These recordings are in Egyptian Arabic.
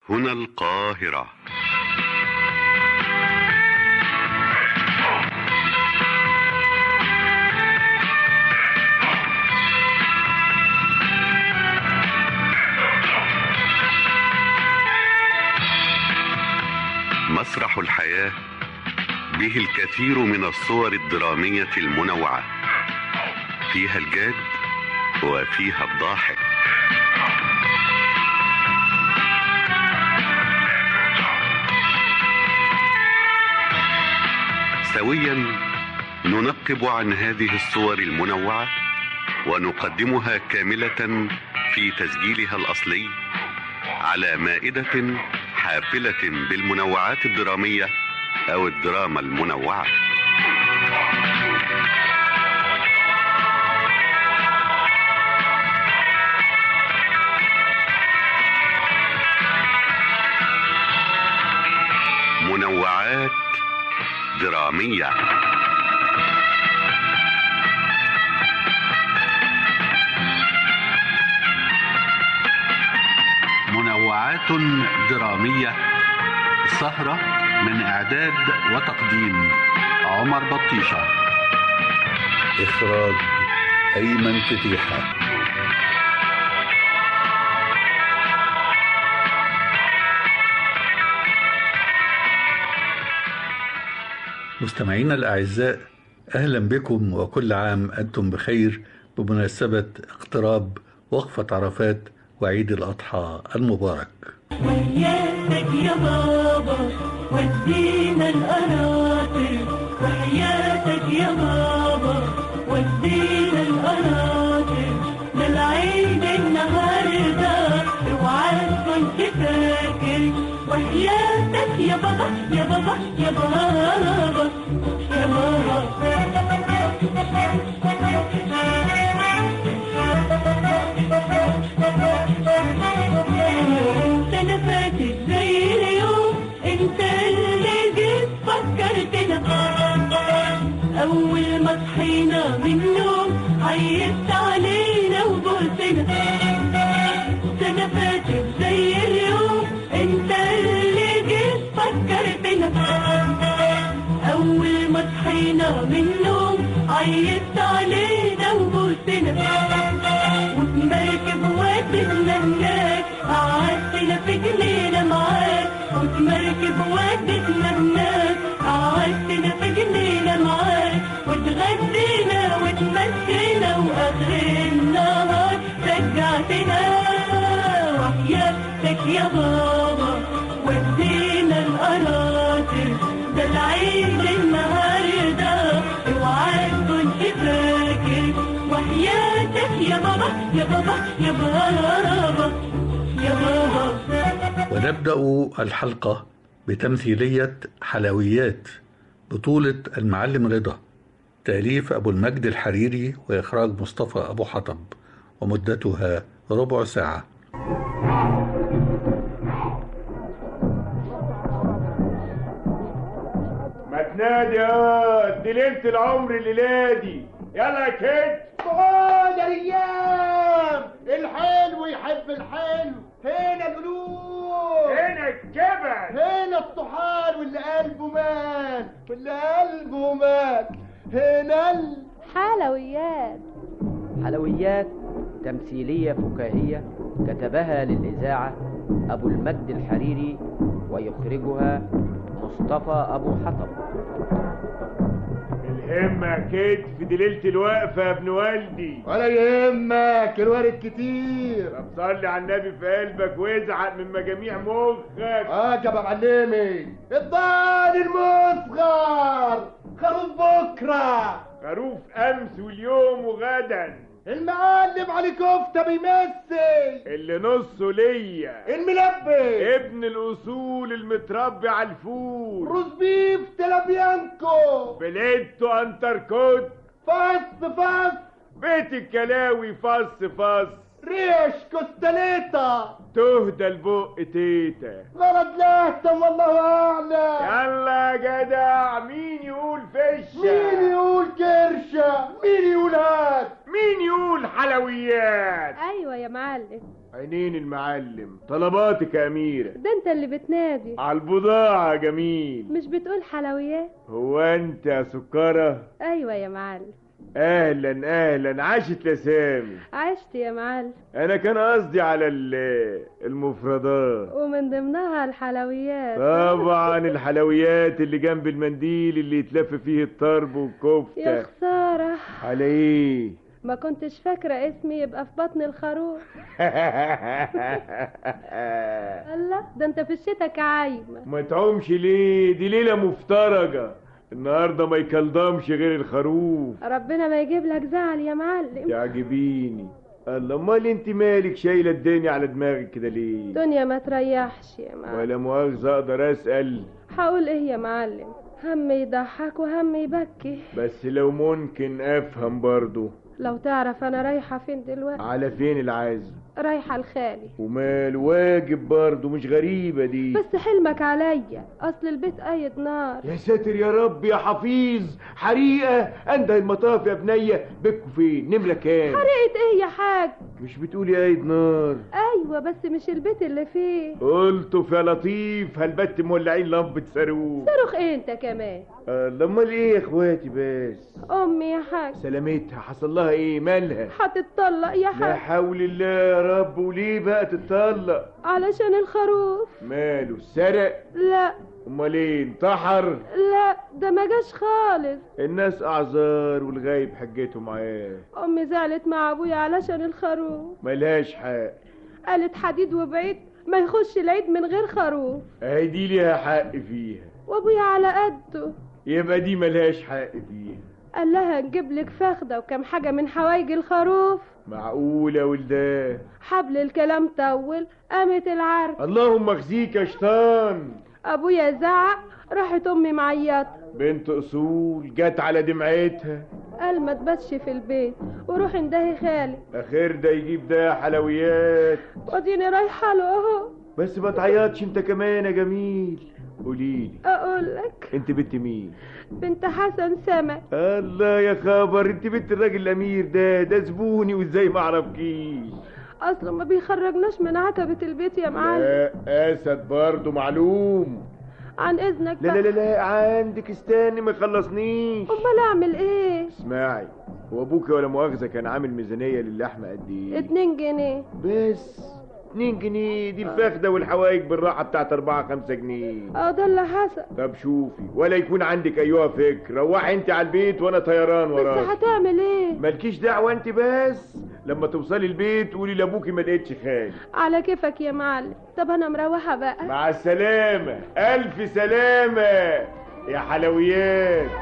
هنا القاهرة مسرح الحياة به الكثير من الصور الدرامية المنوعة فيها الجاد وفيها الضاحك سويا ننقب عن هذه الصور المنوعة ونقدمها كاملة في تسجيلها الأصلي على مائدة حافلة بالمنوعات الدرامية أو الدراما المنوعة منوعات درامية منوعات درامية سهرة من إعداد وتقديم عمر بطيشة إخراج أيمن فتيحة مستمعينا الأعزاء أهلا بكم وكل عام أنتم بخير بمناسبة اقتراب وقفة عرفات وعيد الأضحى المبارك وحياتك يا بابا ودينا القناطر وحياتك يا بابا ودينا القناطر للعيد النهارده اوعى كنت فاكر وحياتك يا بابا يا بابا يا بابا يا بابا سنة فاتت زي اليوم انت اللي جيت فكرتنا اول ما صحينا من النوم عيبت علينا وبوسنا سنة فاتت زي اليوم انت اللي جيت فكرتنا اول ما صحينا من النوم عيبت علينا وبوسنا وتمركب ودنا هناك قعدتنا في جنينة معاك وتمركب ودنا هناك قعدتنا في جنينة معاك وتغدينا وتمسينا واخر النهار رجعتنا وحياتك يا بابا ودينا القناطر ده العيد النهارده اوعى كنت فاكر وحياتك يا بابا يا بابا يا بابا يا بابا ونبدأ الحلقة بتمثيلية حلويات بطولة المعلم رضا تأليف أبو المجد الحريري وإخراج مصطفى أبو حطب ومدتها ربع ساعة ما تنادي يا دي ليله العمر الليله دي يلا يا كيد خد يا ريام الحلو يحب الحلو هنا القلوب هنا الجبل هنا الطحال واللي قلبه مات واللي قلبه مات هنا ال... حلويات حلويات تمثيلية فكاهية كتبها للإذاعة أبو المجد الحريري ويخرجها مصطفى أبو حطب الهمة يا كتف دي ليله الوقفه يا ابن والدي ولا يهمك الوارد كتير طب صلي على النبي في قلبك وازعق من مجاميع مخك عجب يا معلمي الضال المصغر خروف بكره خروف امس واليوم وغدا المعلم علي كفته بيمثل اللي نصه ليا الملبي ابن الاصول المتربي على الفول روز بيف تلابيانكو بليتو انتركوت فص فص بيت الكلاوي فص فص ريش كوستاليتا تهدى البق تيتا غلط لهتم والله اعلم يلا يا جدع مين يقول فشة مين يقول كرشه مين يقول هات مين يقول حلويات ايوه يا معلم عينين المعلم طلباتك يا أميرة ده انت اللي بتنادي على البضاعة يا جميل مش بتقول حلويات هو أنت يا سكرة ايوه يا معلم أهلا أهلا عاشت لسامي عشت يا معلم أنا كان قصدي على ال- المفردات ومن ضمنها الحلويات طبعا الحلويات اللي جنب المنديل اللي يتلف فيه الطرب يا والكفتة خسارة على ايه ما كنتش فاكرة اسمي يبقى في بطن الخروف الله ده انت في الشتاء عايمة ما تعومش ليه دي ليلة مفترجة النهاردة ما يكلضمش غير الخروف ربنا ما يجيب لك زعل يا معلم تعجبيني الله امال انت مالك شايلة الدنيا على دماغك كده ليه الدنيا ما تريحش يا معلم ولا مؤاخذة اقدر اسأل هقول ايه يا معلم هم يضحك وهم يبكي بس لو ممكن افهم برضو لو تعرف انا رايحة فين دلوقتي على فين العزم رايحة لخالي ومال واجب برضو مش غريبة دي بس حلمك عليا اصل البيت قايد نار يا ساتر يا رب يا حفيظ حريقة انده المطاف يا بنية بكوا فين نملة كام حرقت ايه يا حاج مش بتقولي قايد نار ايوه بس مش البيت اللي فيه قلتوا يا لطيف هالبت مولعين لمبة صاروخ صاروخ ايه انت كمان الله امال ايه يا اخواتي بس امي يا حاج سلامتها حصل لها ايه مالها هتتطلق يا لا حاج حول الله يا رب وليه بقى تتطلق علشان الخروف ماله سرق لا امال ايه انتحر لا ده ما جاش خالص الناس اعذار والغايب حجته معاه امي زعلت مع ابويا علشان الخروف ملهاش حق قالت حديد وبعيد ما يخش العيد من غير خروف اهي دي ليها حق فيها وابويا على قده يبقى دي ملهاش حق فيها قال لها نجيب لك فخده وكم حاجه من حوايج الخروف معقولة ولداه حبل الكلام طول قامت العرك اللهم اخزيك يا شيطان ابويا زعق راحت امي معيطه بنت اصول جت على دمعتها قال ما تباتش في البيت وروح اندهي خالي اخير ده يجيب ده حلويات واديني رايحه له اهو بس ما تعيطش انت كمان يا جميل قوليلي اقول لك انت بنت مين بنت حسن سمك الله يا خبر انت بنت الراجل الامير ده ده زبوني وازاي ما اعرفكيش اصلا ما بيخرجناش من عتبه البيت يا معلم لا اسد برضه معلوم عن اذنك لا بقى. لا لا لا عندك استني ما خلصنيش امال اعمل ايه اسمعي هو ابوك ولا مؤاخذه كان عامل ميزانيه للحمه قد ايه اتنين جنيه بس 2 جنيه دي الفخده والحوايج بالراحه بتاعت 4 5 جنيه اه ده اللي حصل طب شوفي ولا يكون عندك ايها فكر روحي انت على البيت وانا طيران بس وراك هتعمل ايه مالكيش دعوه انت بس لما توصلي البيت قولي لابوكي ما لقيتش خالي على كيفك يا معلم طب انا مروحه بقى مع السلامه الف سلامه يا حلويات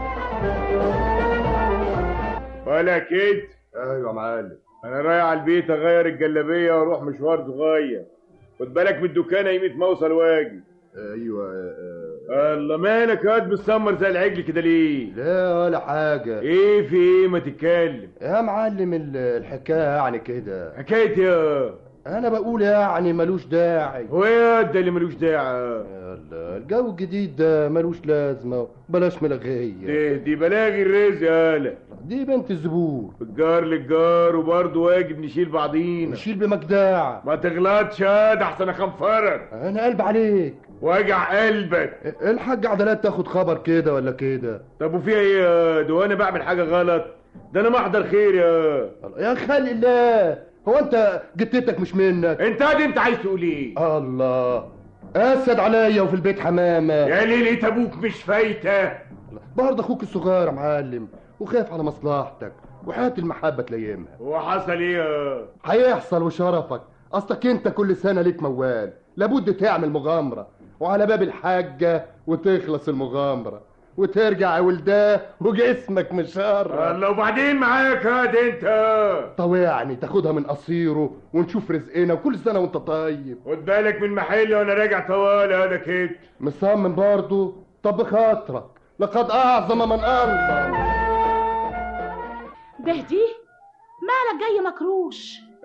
ولا كده ايوه يا معلم انا رايح على البيت اغير الجلابيه واروح مشوار صغير خد بالك من الدكان يميت ما اوصل واجي ايوه آه، الله مالك يا واد بتسمر زي العجل كده ليه لا ولا حاجه ايه في ايه ما تتكلم يا معلم ال- الحكايه يعني كده حكايه يا انا بقول يعني ملوش داعي هو ايه ده اللي ملوش داعي يلا الجو الجديد ده ملوش لازمه بلاش ملغيه دي, دي بلاغي الرزق يالا دي بنت الزبون الجار للجار وبرضه واجب نشيل بعضينا نشيل بمجداع ما تغلطش يا ده احسن اخنفرك انا قلب عليك واجع قلبك الحاج عدلات تاخد خبر كده ولا كده طب وفيها ايه يا ده وانا بعمل حاجه غلط ده انا محضر خير يا يا خلي الله هو انت جتتك مش منك انت دي انت عايز تقول ايه الله اسد عليا وفي البيت حمامه يا ليلة ابوك مش فايته برضه اخوك الصغير يا معلم وخايف على مصلحتك وحياة المحبة تلايمها هو حصل ايه يا هيحصل وشرفك اصلك انت كل سنة ليك موال لابد تعمل مغامرة وعلى باب الحاجة وتخلص المغامرة وترجع يا ولداه وجسمك مشرف الله وبعدين معاك يا ده انت طوعني تاخدها من قصيره ونشوف رزقنا وكل سنة وانت طيب خد بالك من محل وانا راجع طوال هذا كده مصمم برضه طب بخاطرك لقد اعظم من انظر بهدي مالك جاي مكروش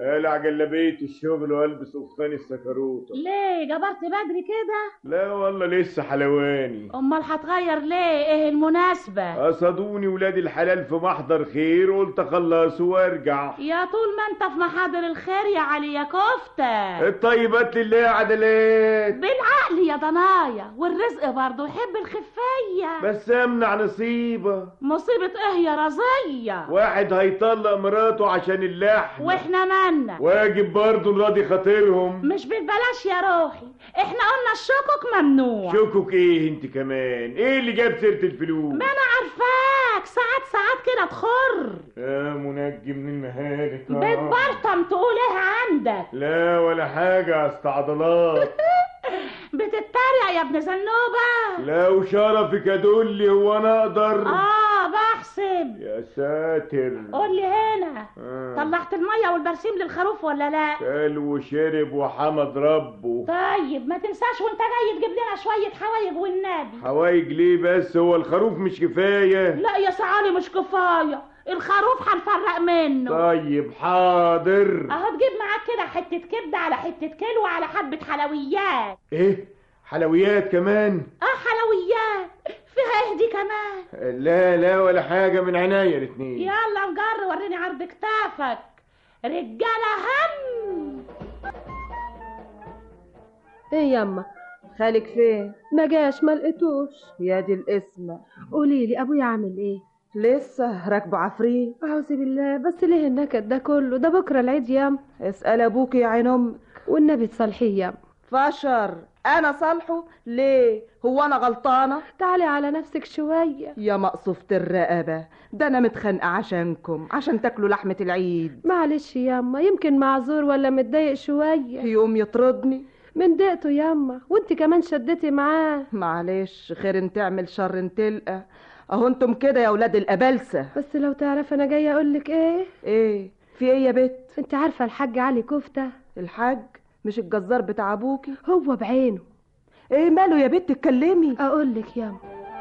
اقلع جلابيه الشغل والبس قفطان السكروطه ليه جبرت بدري كده لا والله لسه حلواني امال هتغير ليه ايه المناسبة قصدوني ولاد الحلال في محضر خير قلت اخلص وارجع يا طول ما انت في محاضر الخير يا علي يا كفتة الطيبات لله يا عدلات بالعقل يا ضنايا والرزق برضه يحب الخفية بس امنع نصيبه مصيبة ايه يا رزية واحد هيطلق مراته عشان اللحم واحنا مالنا واجب برضه نراضي خاطرهم مش بالبلاش يا روحي احنا قلنا الشكك ممنوع شكك ايه انت كمان ايه اللي جاب سيره الفلوس ما انا عارفاك ساعات ساعات كده تخر يا منجي من المهالك آه. بتبرطم تقول ايه عندك لا ولا حاجه يا أست عضلات بتتريق يا ابن زنوبة لو شرفك ادلي هو انا اقدر اه بحسب يا ساتر قول لي هنا آه. طلعت المية والبرسيم للخروف ولا لا كل وشرب وحمد ربه طيب ما تنساش وانت جاي تجيب لنا شوية حوايج والنبي حوايج ليه بس هو الخروف مش كفايه لا يا سعالي مش كفاية الخروف هنفرق منه طيب حاضر اهو تجيب معاك كده حتة كبدة على حتة كيلو على حبة حلويات ايه حلويات كمان اه حلويات فيها ايه دي كمان لا لا ولا حاجه من عناية الاتنين يلا نجر وريني عرض كتافك رجالة هم ايه يما خالك فين ما جاش ما لقيتوش يا دي الاسم قولي لي ابويا عامل ايه لسه راكبه عفريت اعوذ بالله بس ليه النكد ده كله ده بكره العيد ياما اسال ابوك يا عين امك والنبي تصالحيه ياما فشر انا صالحه ليه هو انا غلطانه تعالي على نفسك شويه يا مقصوفة الرقبة ده أنا متخانقة عشانكم عشان تاكلوا لحمة العيد معلش ياما يمكن معذور ولا متضايق شويه يقوم يطردني من ضيقته ياما وانت كمان شدتي معاه معلش خير ان تعمل شر ان تلقى اهو انتم كده يا ولاد الأبلسة بس لو تعرف انا جايه اقول لك ايه ايه في ايه يا بت انت عارفه الحاج علي كفته الحاج مش الجزار بتاع ابوكي هو بعينه ايه ماله يا بت اتكلمي اقول لك ياما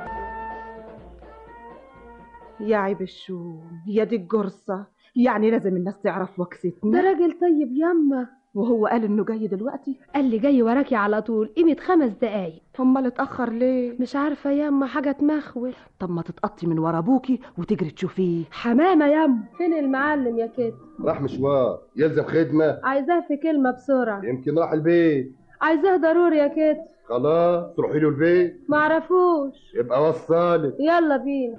يا عيب الشوم يا دي الجرصة يعني لازم الناس تعرف ده وكستنا راجل طيب ياما وهو قال انه جاي دلوقتي قال لي جاي وراكي على طول قيمه خمس دقايق امال اتاخر ليه مش عارفه ياما حاجه تمخول طب ما تتقطي من ورا ابوكي وتجري تشوفيه حمامه ياما فين المعلم يا كده راح مشوار يلزم خدمة عايزاه في كلمه بسرعه يمكن راح البيت عايزاه ضروري يا كده خلاص روحي له البيت معرفوش يبقى وصلك يلا بينا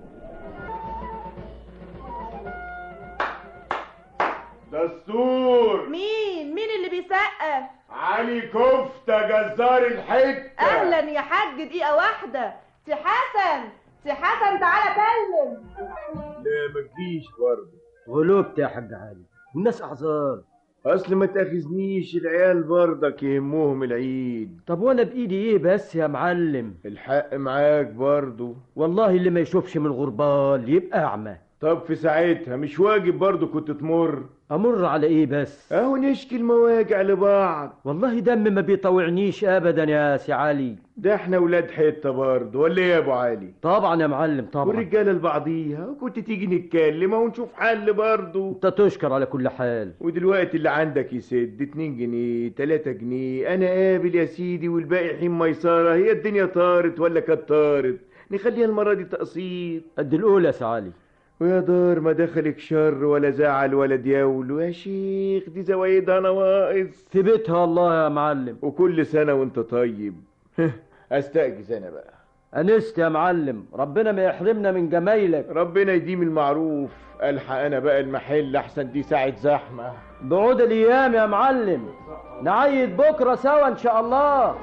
دستور مين مين اللي بيسقف علي كفتة جزار الحتة اهلا يا حاج دقيقه واحده سي حسن سي حسن تعالى كلم لا مفيش برضه غلوبت يا حاج علي الناس اعذار اصل ما تاخذنيش العيال برضك يهمهم العيد طب وانا بايدي ايه بس يا معلم الحق معاك برضه والله اللي ما يشوفش من الغربال يبقى اعمى طب في ساعتها مش واجب برضه كنت تمر امر على ايه بس اهو نشكي المواجع لبعض والله دم ما بيطوعنيش ابدا يا سي علي ده احنا ولاد حته برضه ولا ايه يا ابو علي طبعا يا معلم طبعا والرجاله لبعضيها وكنت تيجي نتكلم ونشوف حل برضه انت تشكر على كل حال ودلوقتي اللي عندك يسد 2 جنيه 3 جنيه انا قابل يا سيدي والباقي حين ميسره هي الدنيا طارت ولا كانت طارت نخليها المره دي تقسيط قد الاولى يا سي علي ويا دار ما دخلك شر ولا زعل ولا دياول يا شيخ دي زوايدها نواقص في بيتها الله يا معلم وكل سنه وانت طيب استأجز انا بقى انست يا معلم ربنا ما يحرمنا من جمايلك ربنا يديم المعروف الحق انا بقى المحل احسن دي ساعه زحمه بعود الايام يا معلم نعيد بكره سوا ان شاء الله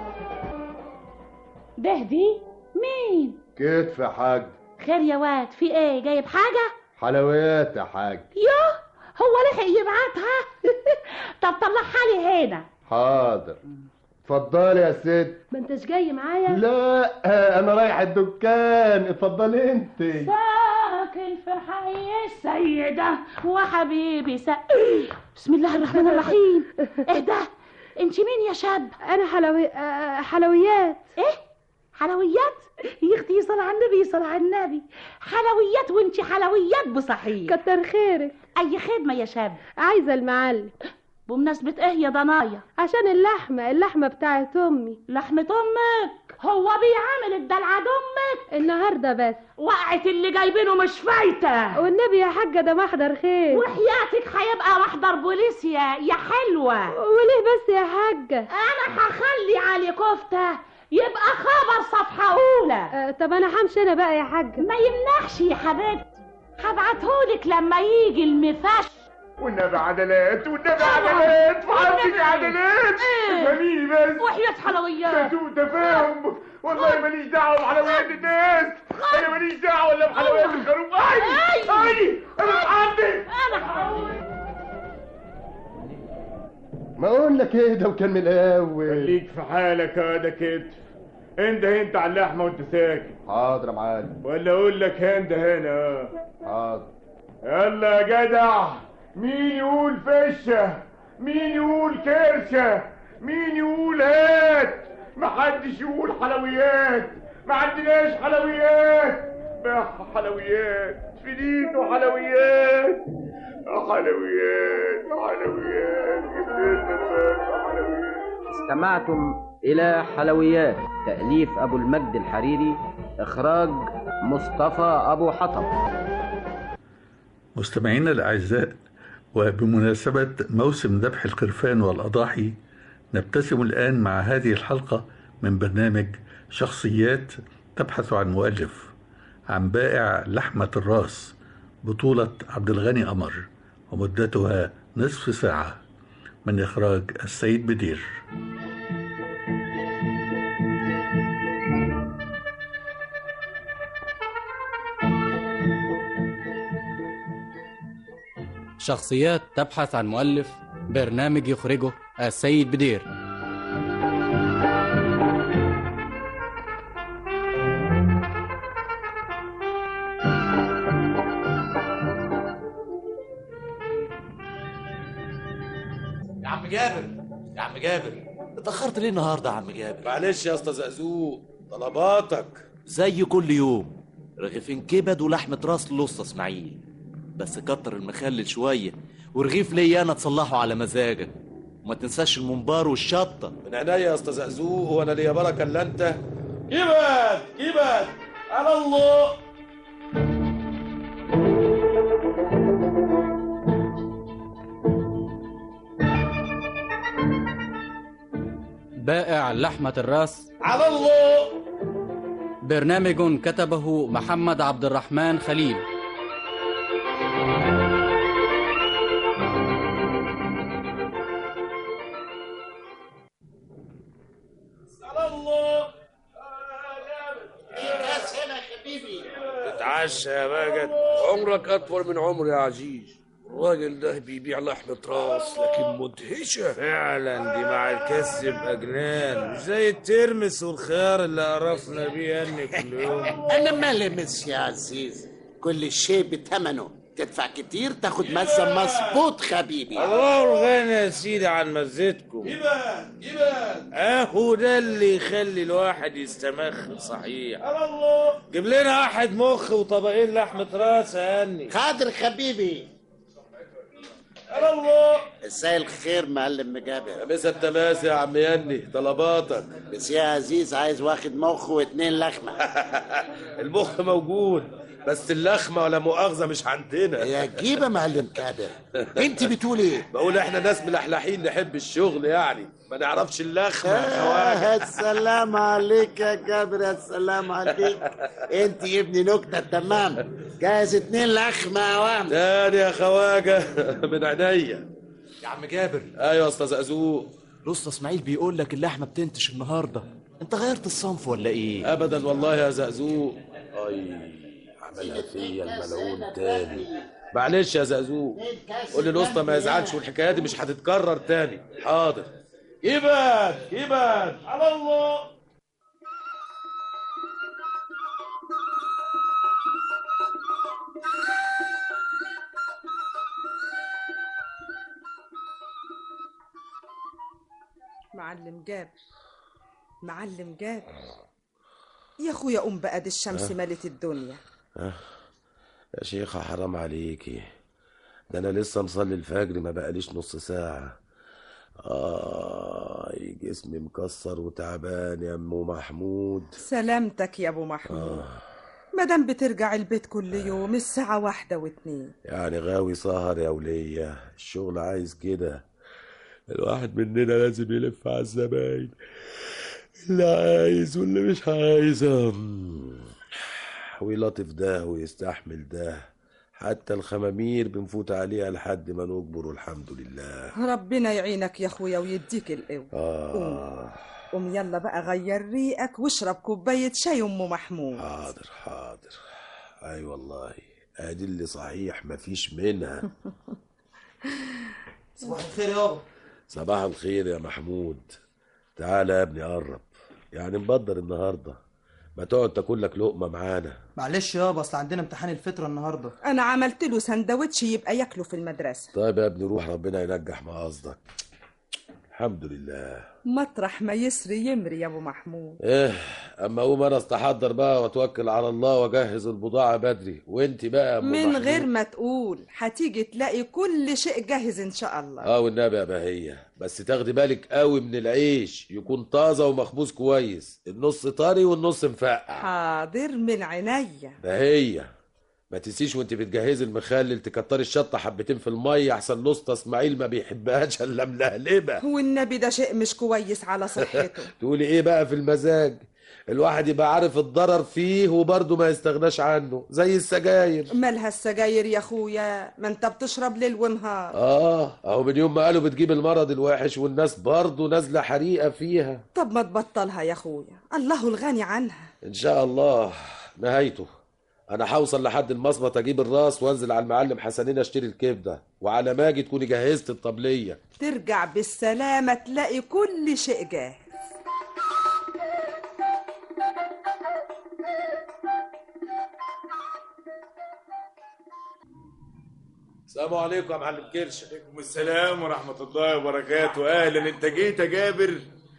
ده دي مين كتف يا حاج خير يا واد في ايه جايب حاجه حلويات يا حاج يوه هو لحق يبعتها طب طلعها لي هنا حاضر اتفضلي يا ست ما انتش جاي معايا لا انا رايح الدكان اتفضلي انت ساكن في حي السيدة وحبيبي س... بسم الله الرحمن الرحيم ايه ده انت مين يا شاب انا حلوي... آه، حلويات ايه حلويات يا اختي صل على النبي صل على النبي حلويات وانت حلويات بصحيح كتر خيرك اي خدمه يا شاب عايزه المعلم بمناسبة ايه يا ضنايا عشان اللحمة اللحمة بتاعت أمي لحمة امك هو بيعامل الدلع امك النهاردة بس وقعت اللي جايبينه مش فايتة والنبي يا حاجة ده محضر خير وحياتك هيبقى محضر بوليس يا يا حلوة وليه بس يا حاجة انا هخلي علي كفتة يبقى خبر صفحة أولى أه طب أنا همشي أنا بقى يا حاجة ما يمنعش يا حبيبتي هبعتهولك لما يجي المفش والنبي عدلات والنبي عدلات فحطك عدلات افهميني بس وحياة حلويات سوء تفاهم والله ماليش دعوه بحلويات الناس انا ماليش دعوه ولا بحلويات الخروف اي اي انا اتحدي انا ما اقول لك ايه ده وكان من الاول خليك في حالك يا ده كده انت انت على اللحمه وانت ساكت حاضر يا معلم ولا اقول لك هند هنا حاضر يلا يا جدع مين يقول فشه مين يقول كرشه مين يقول هات محدش يقول حلويات ما عندناش حلويات ما حلويات فينيتو حلويات حلويات حلويات حلويات استمعتم إلى حلويات تأليف أبو المجد الحريري إخراج مصطفى أبو حطب مستمعينا الأعزاء وبمناسبة موسم ذبح القرفان والأضاحي نبتسم الآن مع هذه الحلقة من برنامج شخصيات تبحث عن مؤلف عن بائع لحمة الراس بطولة عبد الغني قمر ومدتها نصف ساعة من إخراج السيد بدير شخصيات تبحث عن مؤلف برنامج يخرجه السيد بدير يا عم جابر يا عم جابر اتأخرت ليه النهارده يا عم جابر؟ معلش يا اسطى زقزوق طلباتك زي كل يوم رغيفين كبد ولحمة راس لصة اسماعيل بس كتر المخلل شوية ورغيف ليا انا تصلحه على مزاجك وما تنساش الممبار والشطة من عينيا يا اسطى زقزوق وانا ليا بركه الا انت كبد كبد على الله بائع لحمة الراس على الله برنامج كتبه محمد عبد الرحمن خليل على الله اتعشى يا ماجد عمرك اطول من عمري يا عزيز الراجل ده بيبيع لحمة راس لكن مدهشة فعلا دي مع الكسب أجنان مش زي الترمس والخيار اللي قرفنا بيه أني كل يوم انا ما لمس يا عزيز كل شيء بثمنه تدفع كتير تاخد مزة مظبوط حبيبي الله الغنى يا سيدي عن مزتكم كبد كبد اهو ده اللي يخلي الواحد يستمخ صحيح على الله جيب لنا واحد مخ وطبقين لحمة راس يا هني خاطر حبيبي على الله مساء الخير معلم مجابر مسا التماس يا عم يني طلباتك بس يا عزيز عايز واخد مخ واتنين لحمة المخ موجود بس اللخمه ولا مؤاخذه مش عندنا يا جيبة معلم كابر انت بتقول ايه بقول احنا ناس ملحلحين نحب الشغل يعني ما نعرفش اللخمه يا خواجه آه السلام عليك يا جابر يا سلام عليك انت يا ابني نكتة تمام جاهز اتنين لحمة يا وهم تاني يا خواجه من عينيا يا عم جابر ايوه يا استاذ زقزوق لسه اسماعيل بيقول لك اللحمة بتنتش النهاردة انت غيرت الصنف ولا ايه؟ ابدا والله يا زقزوق اي عملها فيا الملعون تاني معلش يا زقزوق قول للاسطى ما يزعلش والحكايه دي مش هتتكرر تاني حاضر كبد كبد على الله معلم جابر معلم جابر يا اخويا قوم بقى دي الشمس أه. ملت الدنيا آه. يا شيخة حرام عليكي ده انا لسه مصلي الفجر ما بقاليش نص ساعة آه جسمي مكسر وتعبان يا أم محمود سلامتك يا ابو محمود آه مادام بترجع البيت كل يوم الساعة واحدة واتنين يعني غاوي سهر يا ولية الشغل عايز كده الواحد مننا لازم يلف على الزباين اللي عايز واللي مش عايز أم. ويلطف ده ويستحمل ده حتى الخمامير بنفوت عليها لحد ما نكبر والحمد لله ربنا يعينك يا اخويا ويديك القوة آه قوم يلا بقى غير ريقك واشرب كوباية شاي ام محمود حاضر حاضر اي والله ادي اللي صحيح مفيش منها صباح الخير يابا صباح الخير يا محمود تعالى يا ابني قرب يعني مبدر النهارده ما تقعد تاكل لك لقمه معانا معلش يابا اصل عندنا امتحان الفطره النهارده انا عملت له سندوتش يبقى ياكله في المدرسة طيب يا ابني روح ربنا ينجح ما قصدك الحمد لله مطرح ما يسري يمري يا ابو محمود ايه اما اقوم انا استحضر بقى واتوكل على الله واجهز البضاعه بدري وانت بقى يا أم من محمود. غير ما تقول هتيجي تلاقي كل شيء جاهز ان شاء الله اه والنبي يا بهية بس تاخدي بالك قوي من العيش يكون طازه ومخبوز كويس النص طري والنص مفقع حاضر من عينيا بهية ما تنسيش وانت بتجهزي المخلل تكتري الشطه حبتين في الميه احسن لسطى اسماعيل ما بيحبهاش الا ملهلبه والنبي ده شيء مش كويس على صحته تقولي ايه بقى في المزاج الواحد يبقى عارف الضرر فيه وبرضه ما يستغناش عنه زي السجاير مالها السجاير يا اخويا ما انت بتشرب ليل ونهار اه اهو من يوم ما قالوا بتجيب المرض الوحش والناس برضه نازله حريقه فيها طب ما تبطلها يا اخويا الله الغني عنها ان شاء الله نهايته انا هوصل لحد المصمت اجيب الراس وانزل على المعلم حسنين اشتري الكبده وعلى ما اجي تكوني جهزت الطبليه ترجع بالسلامة تلاقي كل شيء جاهز السلام عليكم يا معلم كرشه عليكم السلام ورحمة الله وبركاته أهلا أنت جيت يا جابر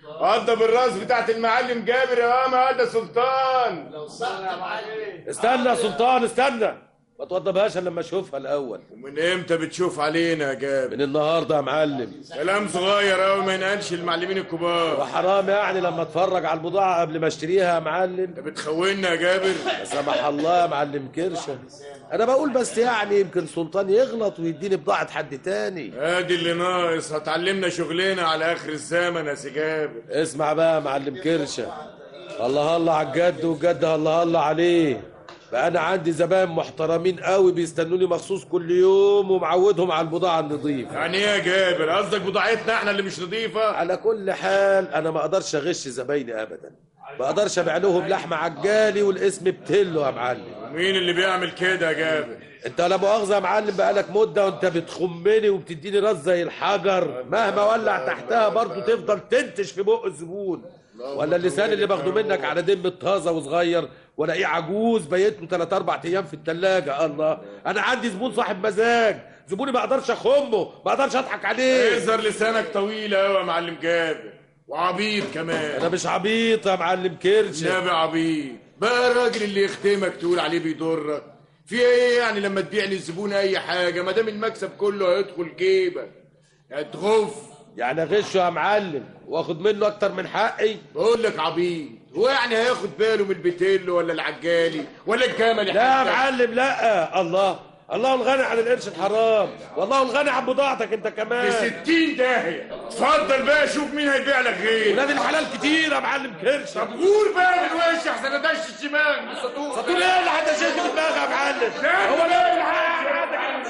قضب الراس بتاعت المعلم جابر يا ماما هذا سلطان لو صح يا معلم استنى يا سلطان استنى ما توضبهاش الا لما اشوفها الاول ومن امتى بتشوف علينا يا جابر من النهارده يا معلم كلام صغير قوي ما ينقلش المعلمين الكبار وحرام يعني لما اتفرج على البضاعه قبل ما اشتريها يا معلم انت بتخوننا يا جابر لا سمح الله يا معلم كرشه انا بقول بس يعني يمكن سلطان يغلط ويديني بضاعه حد تاني ادي اللي ناقص هتعلمنا شغلنا على اخر الزمن يا سي جابر اسمع بقى يا معلم كرشه الله الله على الجد والجد الله الله عليه بقى انا عندي زبائن محترمين قوي بيستنوني مخصوص كل يوم ومعودهم على البضاعه النظيفه يعني ايه يا جابر قصدك بضاعتنا احنا اللي مش نظيفه على كل حال انا ما اقدرش اغش زبايني ابدا ما اقدرش ابيع لهم لحمه عجالي والاسم بتلو يا معلم مين اللي بيعمل كده يا جابر انت لا مؤاخذه يا معلم بقالك مده وانت بتخمني وبتديني راس زي الحجر مهما ولع تحتها برضه تفضل تنتش في بق الزبون ولا اللسان اللي باخده منك على دم طازه وصغير والاقيه عجوز بيت له 3 4 ايام في الثلاجه الله انا عندي زبون صاحب مزاج زبوني ما اقدرش اخمه ما اقدرش اضحك عليه يظهر لسانك طويل قوي يا معلم جابر وعبيط كمان انا مش عبيط يا معلم كرش نبي عبيط بقى الراجل اللي يخدمك تقول عليه بيضرك في ايه يعني لما تبيع للزبون اي حاجه ما دام المكسب كله هيدخل جيبك هتغف يعني اغشه يا معلم واخد منه اكتر من حقي بقول لك عبيط هو يعني هياخد باله من البتيلو ولا العجالي ولا الجمل لا يا معلم لا الله الله الغني عن القرش الحرام والله الغني عن بضاعتك انت كمان بستين داهية اتفضل بقى شوف مين هيبيع لك غير ولاد الحلال كتير يا معلم كرش طب قول بقى من وش احسن ادش الشمال سطور سطور ايه اللي هتشد في دماغك يا معلم لا هو لا لا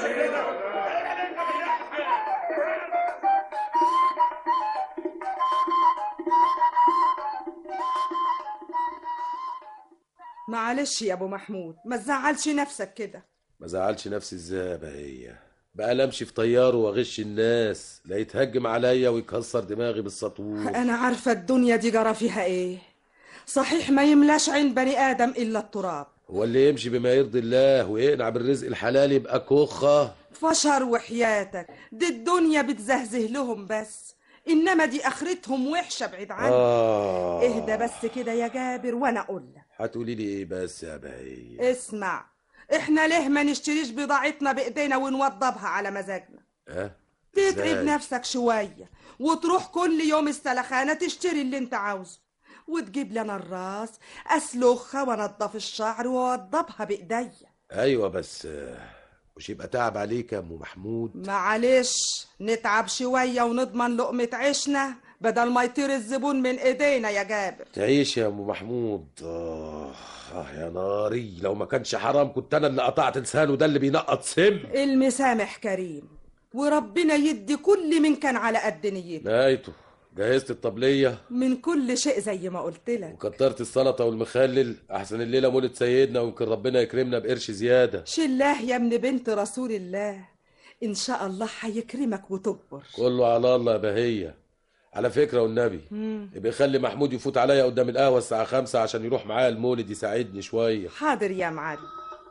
معلش يا ابو محمود ما تزعلش نفسك كده ما زعلش نفسي ازاي يا بهية بقى لا امشي في طياره واغش الناس لا يتهجم عليا ويكسر دماغي بالسطور انا عارفه الدنيا دي جرى فيها ايه صحيح ما يملاش عين بني ادم الا التراب هو اللي يمشي بما يرضي الله ويقنع بالرزق الحلال يبقى كوخه فشر وحياتك دي الدنيا بتزهزه لهم بس انما دي اخرتهم وحشه بعيد عنك آه. اهدى بس كده يا جابر وانا اقول لك هتقولي لي ايه بس يا بهية اسمع احنا ليه ما نشتريش بضاعتنا بايدينا ونوضبها على مزاجنا ها تتعب إزاي؟ نفسك شوية وتروح كل يوم السلخانة تشتري اللي انت عاوزه وتجيب لنا الراس اسلخها وانضف الشعر واوضبها بايديا ايوه بس آه، مش يبقى تعب عليك يا ام محمود معلش نتعب شوية ونضمن لقمة عيشنا بدل ما يطير الزبون من ايدينا يا جابر تعيش يا ام محمود آه, اه يا ناري لو ما كانش حرام كنت انا اللي قطعت لسانه ده اللي بينقط سم المسامح كريم وربنا يدي كل من كان على قد نيته نهايته جهزت الطبليه من كل شيء زي ما قلت لك وكترت السلطه والمخلل احسن الليله مولد سيدنا ويمكن ربنا يكرمنا بقرش زياده شلاه يا ابن بنت رسول الله ان شاء الله هيكرمك وتكبر كله على الله يا بهيه على فكره والنبي مم. يبقى خلي محمود يفوت عليا قدام القهوه الساعه خمسة عشان يروح معايا المولد يساعدني شويه حاضر يا معلم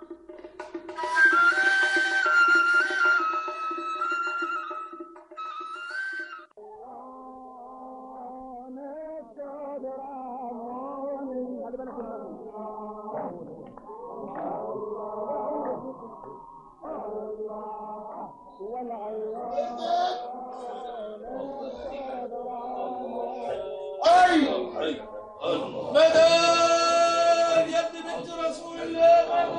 اي مدام يا ابن بنت رسول الله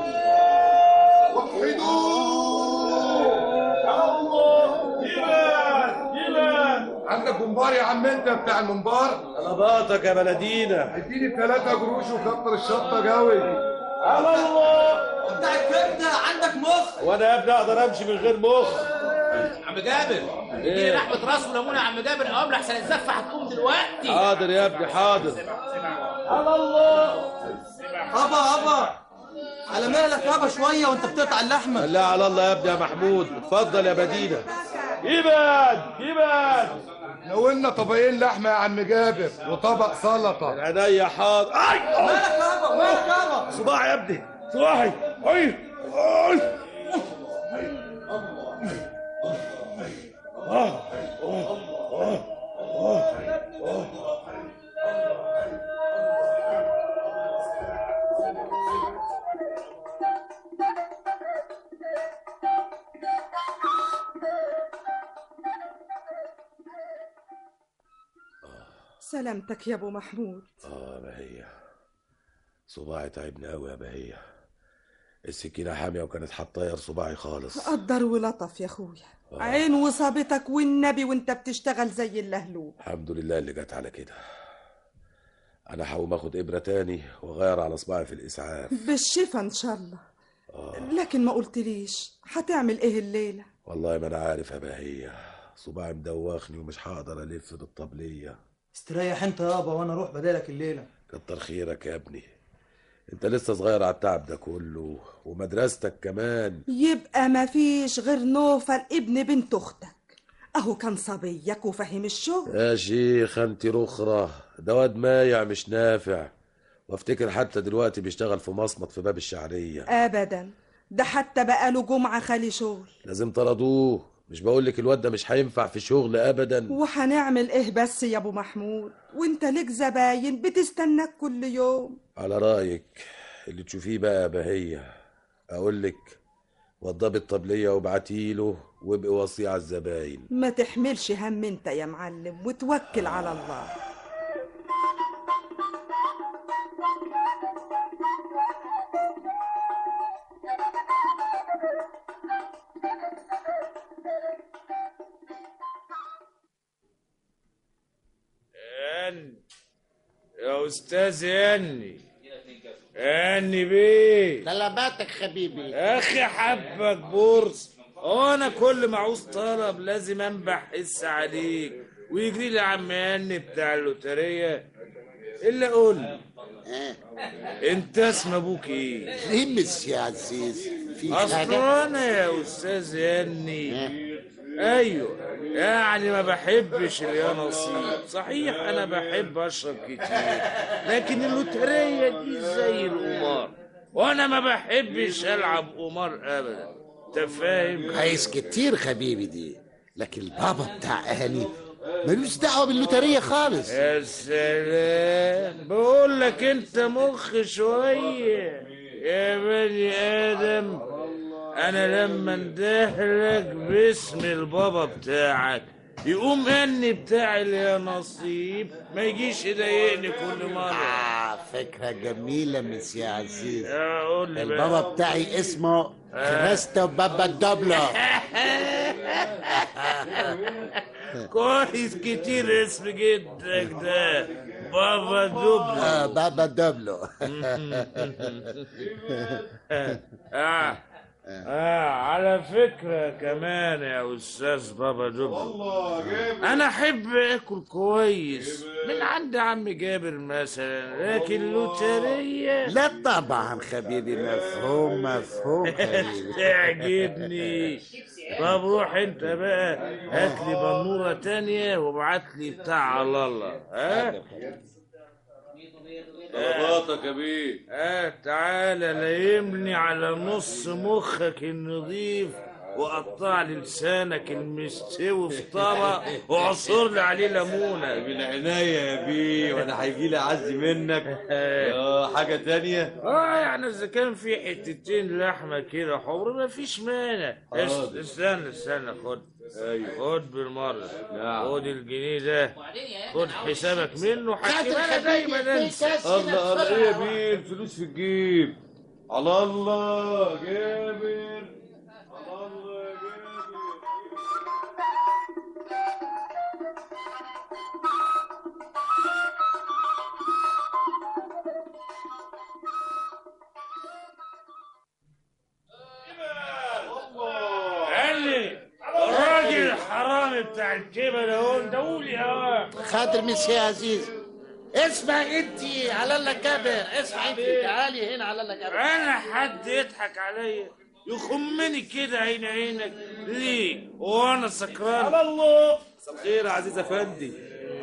عندك منبار يا عم انت بتاع المنبار طلباتك يا بلدينا اديني ثلاثة قروش وكتر الشطة جوي على الله بتاع الكبده عندك مخ وانا يا ابني اقدر امشي من غير مخ عم جابر اديني لحمه راس وليمونه يا عم جابر قوم لحسن الزفه هتقوم دلوقتي حاضر يا ابني حاضر على الله ابا ابا على مالك يابا شويه وانت بتقطع اللحمه لا على الله يا ابني يا محمود اتفضل يا مدينه يبعد يبعد ناولنا طبقين لحمة يا عم جابر وطبق سلطة عينيا حاضر اي مالك يابا مالك يابا صباعي يا ابني صباعي اي اي سلامتك يا ابو محمود اه يا بهية صباعي تعبني قوي يا بهية السكينة حامية وكانت هتطير صباعي خالص قدر ولطف يا اخويا عين وصابتك والنبي وانت بتشتغل زي اللهلوب الحمد لله اللي جت على كده انا هقوم اخد ابرة تاني واغير على صباعي في الاسعاف بالشفا ان شاء الله لكن ما قلتليش هتعمل ايه الليله والله ما انا عارف يا بهية صباعي مدوخني ومش هقدر الف بالطبلية استريح انت يابا وانا اروح بدالك الليله كتر خيرك يا ابني انت لسه صغير على التعب ده كله ومدرستك كمان يبقى ما فيش غير نوفل ابن بنت اختك اهو كان صبيك وفاهم الشغل يا شيخ انت رخرة ده واد مايع مش نافع وافتكر حتى دلوقتي بيشتغل في مصمت في باب الشعرية ابدا ده حتى بقاله جمعه خالي شغل لازم طردوه مش بقولك الواد ده مش هينفع في شغل ابدا وهنعمل ايه بس يا ابو محمود وانت لك زباين بتستناك كل يوم على رأيك اللي تشوفيه بقى يا بهية اقولك وضبي الطبلية وابعتيله وابقي وصي على الزباين ما تحملش هم انت يا معلم وتوكل على الله اني يا استاذ اني اني بيه طلباتك حبيبي اخي حبك بورس انا كل ما عاوز طلب لازم انبح حس عليك ويجري لي عم اني بتاع اللوتريه الا قول لي انت اسم ابوك ايه همس يا عزيز في اصل حاجة انا يا استاذ اني ايوه يعني ما بحبش اليا نصيب صحيح انا بحب اشرب كتير لكن اللوتريه دي زي القمار وانا ما بحبش العب قمار ابدا انت فاهم عايز كتير حبيبي دي لكن البابا بتاع اهلي ملوش دعوه باللوتريه خالص يا سلام بقول لك انت مخ شويه يا بني ادم انا لما اندهلك باسم البابا بتاعك يقوم اني بتاعي اللي يا نصيب ما يجيش يضايقني كل مره آه فكرة جميلة مسيا عزيز قول لي بقى. البابا بتاعي اسمه كريستو بابا دوبلو كويس كتير اسم جدك ده بابا دوبلو آه بابا دوبلو آه. آه على فكرة كمان يا أستاذ بابا دوبلو أنا أحب آكل كويس من عند عم جابر مثلا لكن لوترية لا طبعا حبيبي مفهوم مفهوم حبيبي تعجبني طب روح انت بقى هات لي بنوره تانية وابعت لي بتاع على الله ها طلباتك يا بيه اه تعالى لايمني على نص مخك النظيف وقطع لي لسانك المستوي في طبق وعصر لي عليه ليمونه من عينيا يا بيه وانا هيجي لي عزي منك اه حاجه تانية اه يعني اذا كان في حتتين لحمه كده حمر ما فيش مانع اس- حاضر. استنى استنى خد خد بالمره خد الجنيه ده خد حسابك منه حكي انا دايما انسى الله الله ايه يا بيه الفلوس في الجيب على الله جابر على الله يا جابر قال لي الراجل الحرامي بتاع الكبد اهو دولي اهو خاطر مسيا عزيز اسمع انت على الله كبر اسمع انت تعالي هنا على الله كبر انا حد يضحك عليا يخمني كده عين عينك ليه وانا سكران على الله خير يا عزيز افندي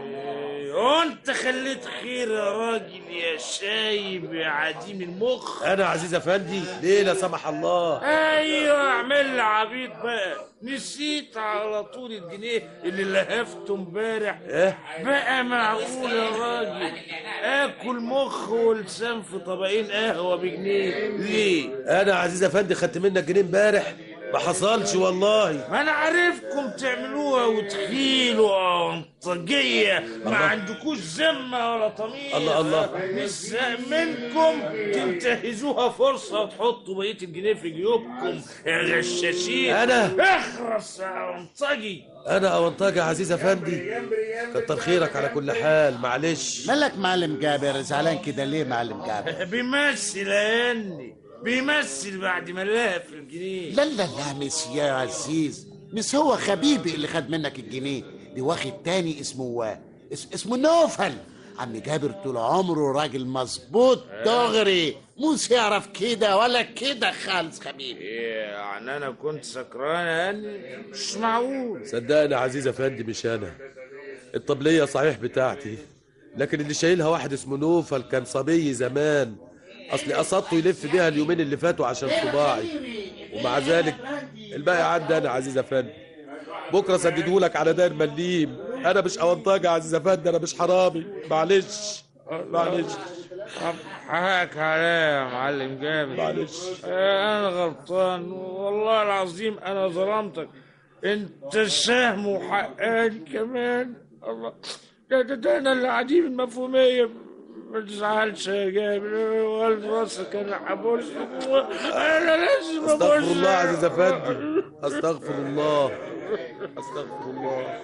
وانت خليت خير يا راجل يا شايب يا عديم المخ انا عزيز افندي ليه لا سمح الله ايوه اعمل لي عبيط بقى نسيت على طول الجنيه اللي لهفته امبارح ايه بقى معقول يا راجل اكل مخ ولسان في طبقين قهوه بجنيه ليه انا عزيز افندي خدت منك جنيه امبارح ما حصلش والله ما انا عارفكم تعملوها وتخيلوا وانطجية ما عندكوش ذمة ولا طمير الله الله. نساء منكم تنتهزوها فرصة وتحطوا بقية الجنيه في جيوبكم يا غشاشين أنا؟ اخرس يا انطجي انا اونطاج يا عزيز افندي كتر خيرك على كل حال معلش مالك معلم جابر زعلان كده ليه معلم جابر بيمثل يا اني بيمثل بعد ما لها في الجنيه لا لا لا مسيا عزيز مش هو خبيبي اللي خد منك الجنيه دي واخد تاني اسمه اس اسمه نوفل عم جابر طول عمره راجل مظبوط دغري موس يعرف كده ولا كده خالص حبيبي إيه يعني انا كنت سكران يا اني مش معقول صدقني يا عزيز افندي مش انا الطبليه صحيح بتاعتي لكن اللي شايلها واحد اسمه نوفل كان صبي زمان اصلي قصدته يلف بيها اليومين اللي فاتوا عشان طباعي ومع ذلك الباقي عندي انا يا عزيز افندي بكره سددهولك على داير مليم انا مش اونطاج يا عزيز افندي انا مش حرامي معلش معلش طب حقك عليا يا معلم جامد معلش انا غلطان والله العظيم انا ظلمتك انت سهم وحقاني كمان الله ده, ده, ده انا اللي عديم المفهوميه ما تزعلش يا جابر والد راسك انا حبوش انا لازم استغفر أبوس. الله يا عزيز افندي استغفر الله استغفر الله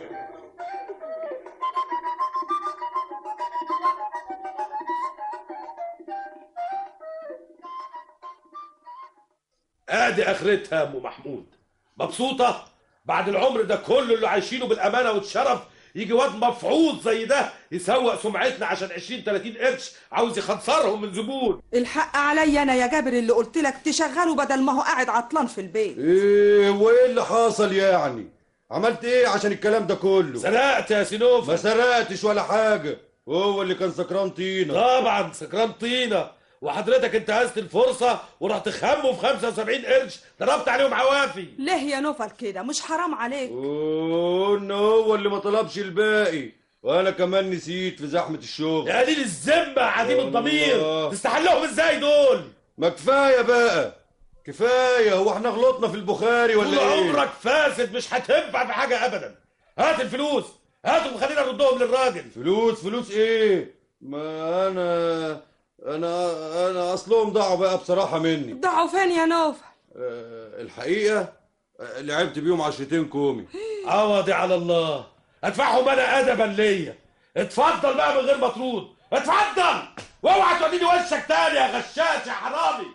ادي اخرتها يا ام محمود مبسوطه بعد العمر ده كله اللي عايشينه بالامانه والشرف يجي واد مفعوض زي ده يسوق سمعتنا عشان 20 30 قرش عاوز يخنصرهم من زبون الحق عليا انا يا جابر اللي قلت لك تشغله بدل ما هو قاعد عطلان في البيت ايه وايه اللي حصل يعني عملت ايه عشان الكلام ده كله سرقت يا سينوفا ما سرقتش ولا حاجه هو اللي كان سكران طينه طبعا سكران طينه وحضرتك انتهزت الفرصه ورحت خمه في 75 قرش ضربت عليهم عوافي ليه يا نوفل كده مش حرام عليك اوه ان هو اللي ما طلبش الباقي وانا كمان نسيت في زحمه الشغل يا قليل الذمه عديم الله. الضمير تستحلهم ازاي دول ما كفايه بقى كفايه هو احنا غلطنا في البخاري ولا طول ايه عمرك فاسد مش هتنفع في حاجه ابدا هات الفلوس هاتهم خلينا نردهم للراجل فلوس فلوس ايه ما انا انا انا اصلهم ضاعوا بقى بصراحه مني ضاعوا فين يا نوفل أه الحقيقه آه، لعبت بيهم عشرتين كومي عوضي على الله ادفعهم انا ادبا ليا اتفضل بقى من غير مطرود اتفضل واوعى توديني وشك تاني يا غشاش يا حرامي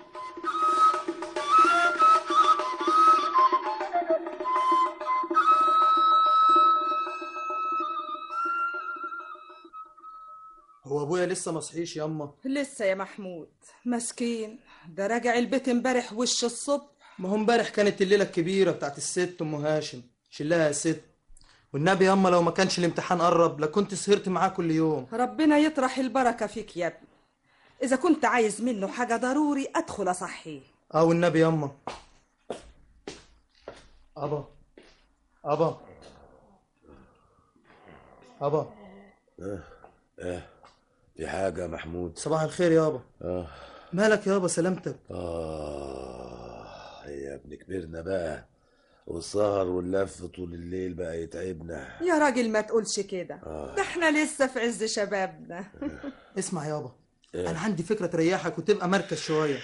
هو ابويا لسه ما صحيش ياما لسه يا محمود مسكين ده راجع البيت امبارح وش الصبح ما هو امبارح كانت الليله الكبيره بتاعت الست ام هاشم شلها يا ست والنبي ياما لو ما كانش الامتحان قرب لكنت سهرت معاه كل يوم ربنا يطرح البركة فيك يا ابني إذا كنت عايز منه حاجة ضروري أدخل أصحيه اه والنبي ياما ابا ابا ابا اه اه في حاجه يا محمود صباح الخير يابا اه مالك يابا سلامتك اه يا ابن كبرنا بقى والسهر واللف طول الليل بقى يتعبنا يا راجل ما تقولش كده آه. ده احنا لسه في عز شبابنا اسمع يابا إيه؟ انا عندي فكره تريحك وتبقى مركز شويه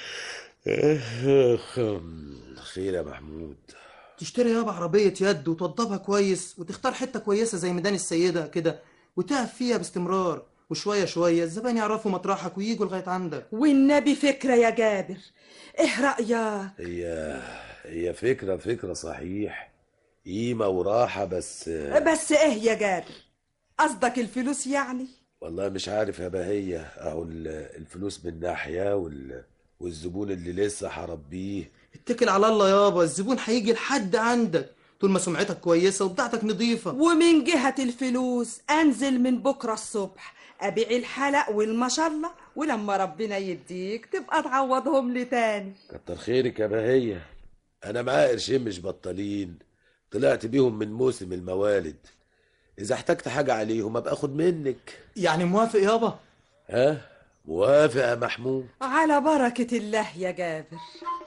خير يا محمود تشتري يابا عربيه يد وتوضبها كويس وتختار حته كويسه زي ميدان السيده كده وتقف فيها باستمرار وشويه شويه الزبائن يعرفوا مطرحك ويجوا لغايه عندك والنبي فكرة يا جابر ايه رأيك هي هي فكرة فكرة صحيح قيمة وراحة بس بس ايه يا جابر قصدك الفلوس يعني والله مش عارف يا بهية اهو ال- الفلوس من ناحية وال... والزبون اللي لسه هربيه اتكل على الله يابا الزبون هيجي لحد عندك طول ما سمعتك كويسه وبضاعتك نظيفه ومن جهة الفلوس أنزل من بكرة الصبح أبيع الحلق والمشلة ولما ربنا يديك تبقى تعوضهم لي تاني كتر خيرك يا بهية انا معايا قرشين مش بطالين طلعت بيهم من موسم الموالد اذا احتجت حاجة عليهم ابقى اخد منك يعني موافق يابا ها موافق يا محمود على بركة الله يا جابر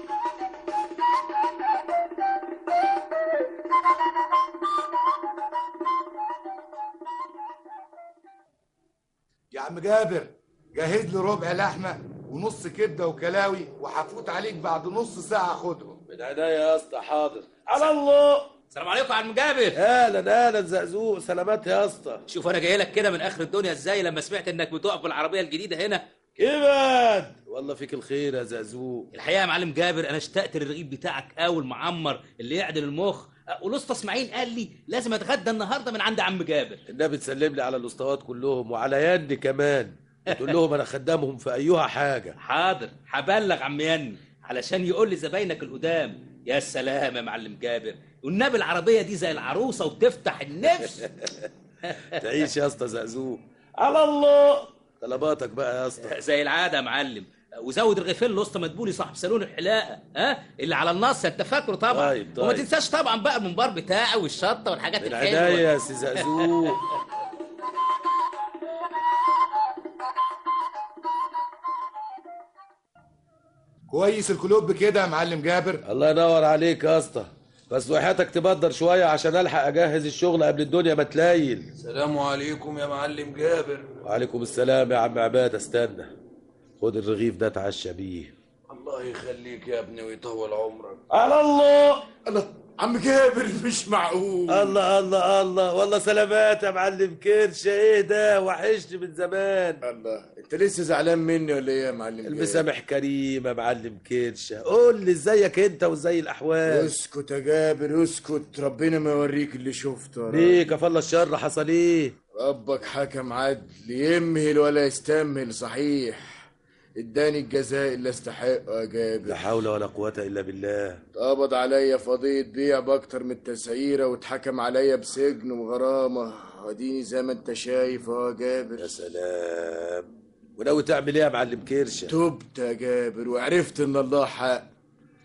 يا عم جابر جهز لي ربع لحمه ونص كبده وكلاوي وهفوت عليك بعد نص ساعه خدهم من عينيا يا اسطى حاضر على الله السلام عليكم يا عم جابر اهلا اهلا زقزوق سلامات يا اسطى شوف انا جاي لك كده من اخر الدنيا ازاي لما سمعت انك بتقف بالعربيه الجديده هنا كبد والله فيك الخير يا زقزوق الحقيقه يا معلم جابر انا اشتقت للرغيف بتاعك قوي المعمر اللي يعدل المخ والاسطى اسماعيل قال لي لازم اتغدى النهارده من عند عم جابر النبي تسلم لي على الاسطوات كلهم وعلى يدي كمان وتقول لهم انا خدامهم في ايها حاجه حاضر هبلغ عم يني علشان يقول لزباينك القدام يا سلام يا معلم جابر والنبي العربيه دي زي العروسه وتفتح النفس تعيش يا اسطى زقزوق على الله طلباتك بقى يا اسطى زي العاده يا معلم وزود رغيفين لوسط مدبولي صاحب صالون الحلاقه ها اللي على النص انت فاكره طبعا طيب، طيب. وما تنساش طبعا بقى المنبار بتاعي والشطه والحاجات من الحلوه عينيا يا سي زقزوق كويس الكلوب كده يا معلم جابر الله ينور عليك يا اسطى بس وحياتك تبدر شويه عشان الحق اجهز الشغل قبل الدنيا ما تليل السلام عليكم يا معلم جابر وعليكم السلام يا عم عباد استنى خد الرغيف ده اتعشى بيه الله يخليك يا ابني ويطول عمرك على الله الله عم جابر مش معقول الله الله الله والله سلامات يا معلم كرشه ايه ده وحشني من زمان الله انت لسه زعلان مني ولا ايه يا معلم جابر المسامح كريم يا معلم كرشه قول لي ازيك انت وازاي الاحوال اسكت يا جابر اسكت ربنا ما يوريك اللي شفته يا ليه راجل. كفى الله الشر حصل ايه ربك حكم عدل يمهل ولا يستمهل صحيح اداني الجزاء اللي استحقه يا جابر لا حول ولا قوه الا بالله اتقبض عليا في قضية بيع بأكتر من تسعيرة واتحكم عليا بسجن وغرامة اديني زي ما انت شايف اهو يا جابر يا سلام وناوي تعمل ايه يا معلم كرشه تبت يا جابر وعرفت ان الله حق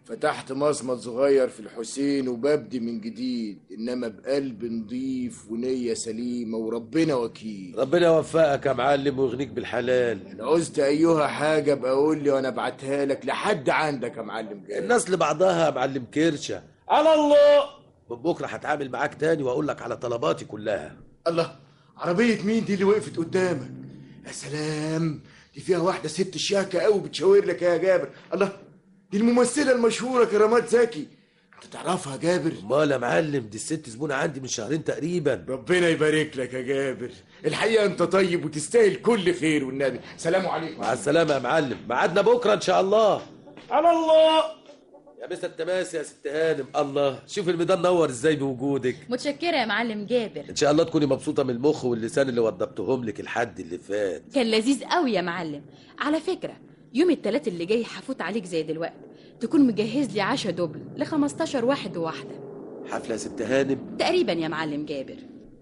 فتحت مصمت صغير في الحسين وببدي من جديد انما بقلب نضيف ونية سليمة وربنا وكيل ربنا يوفقك يا معلم ويغنيك بالحلال ان عوزت ايها حاجة بقى قول لي وانا ابعتها لك لحد عندك يا معلم جابر الناس لبعضها يا معلم كرشة على الله من بكره هتعامل معاك تاني واقول لك على طلباتي كلها الله عربية مين دي اللي وقفت قدامك يا سلام دي فيها واحدة ست شياكة قوي بتشاور لك يا جابر الله دي الممثلة المشهورة كرامات زكي انت تعرفها يا جابر امال يا معلم دي الست زبونه عندي من شهرين تقريبا ربنا يبارك لك يا جابر الحقيقة انت طيب وتستاهل كل خير والنبي سلام عليكم مع السلامه يا معلم ميعادنا بكره ان شاء الله على الله يا مستر التماسي يا ست هانم الله شوف الميدان نور ازاي بوجودك متشكرة يا معلم جابر ان شاء الله تكوني مبسوطه من المخ واللسان اللي وضبتهم لك الحد اللي فات كان لذيذ قوي يا معلم على فكرة يوم التلات اللي جاي هفوت عليك زي دلوقتي تكون مجهز لي عشا دبل ل 15 واحد وواحدة حفله يا ست هانم تقريبا يا معلم جابر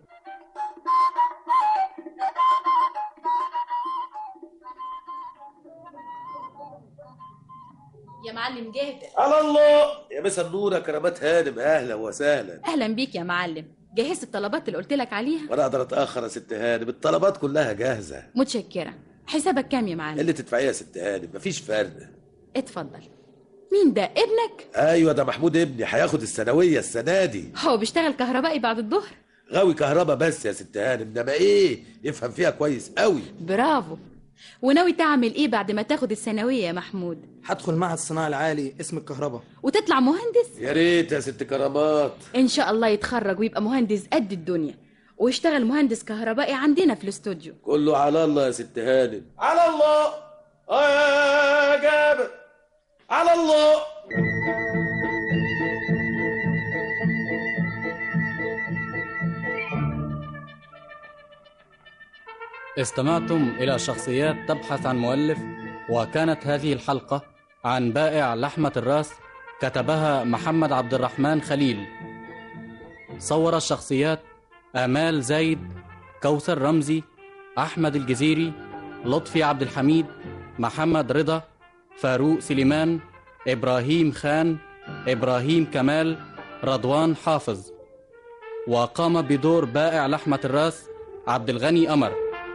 يا معلم جابر على الله يا مسا النور يا كرامات هانم اهلا وسهلا اهلا بيك يا معلم جهزت الطلبات اللي قلت لك عليها وانا اقدر اتاخر يا ست هانم الطلبات كلها جاهزه متشكرة حسابك كام يا معلم اللي تدفعيه يا ست هانم مفيش فرق اتفضل مين ده ابنك ايوه ده محمود ابني هياخد الثانويه السنه دي هو بيشتغل كهربائي بعد الظهر غاوي كهربا بس يا ست هانم انما ايه يفهم فيها كويس قوي برافو وناوي تعمل ايه بعد ما تاخد الثانوية يا محمود هدخل معهد الصناعة العالي اسم الكهرباء وتطلع مهندس يا ريت يا ست كرامات ان شاء الله يتخرج ويبقى مهندس قد الدنيا ويشتغل مهندس كهربائي عندنا في الاستوديو كله على الله يا ست هانم على الله اه يا جابر على الله استمعتم إلى شخصيات تبحث عن مؤلف وكانت هذه الحلقة عن بائع لحمة الراس كتبها محمد عبد الرحمن خليل صور الشخصيات آمال زايد كوثر رمزي أحمد الجزيري لطفي عبد الحميد محمد رضا فاروق سليمان إبراهيم خان إبراهيم كمال رضوان حافظ وقام بدور بائع لحمة الراس عبد الغني قمر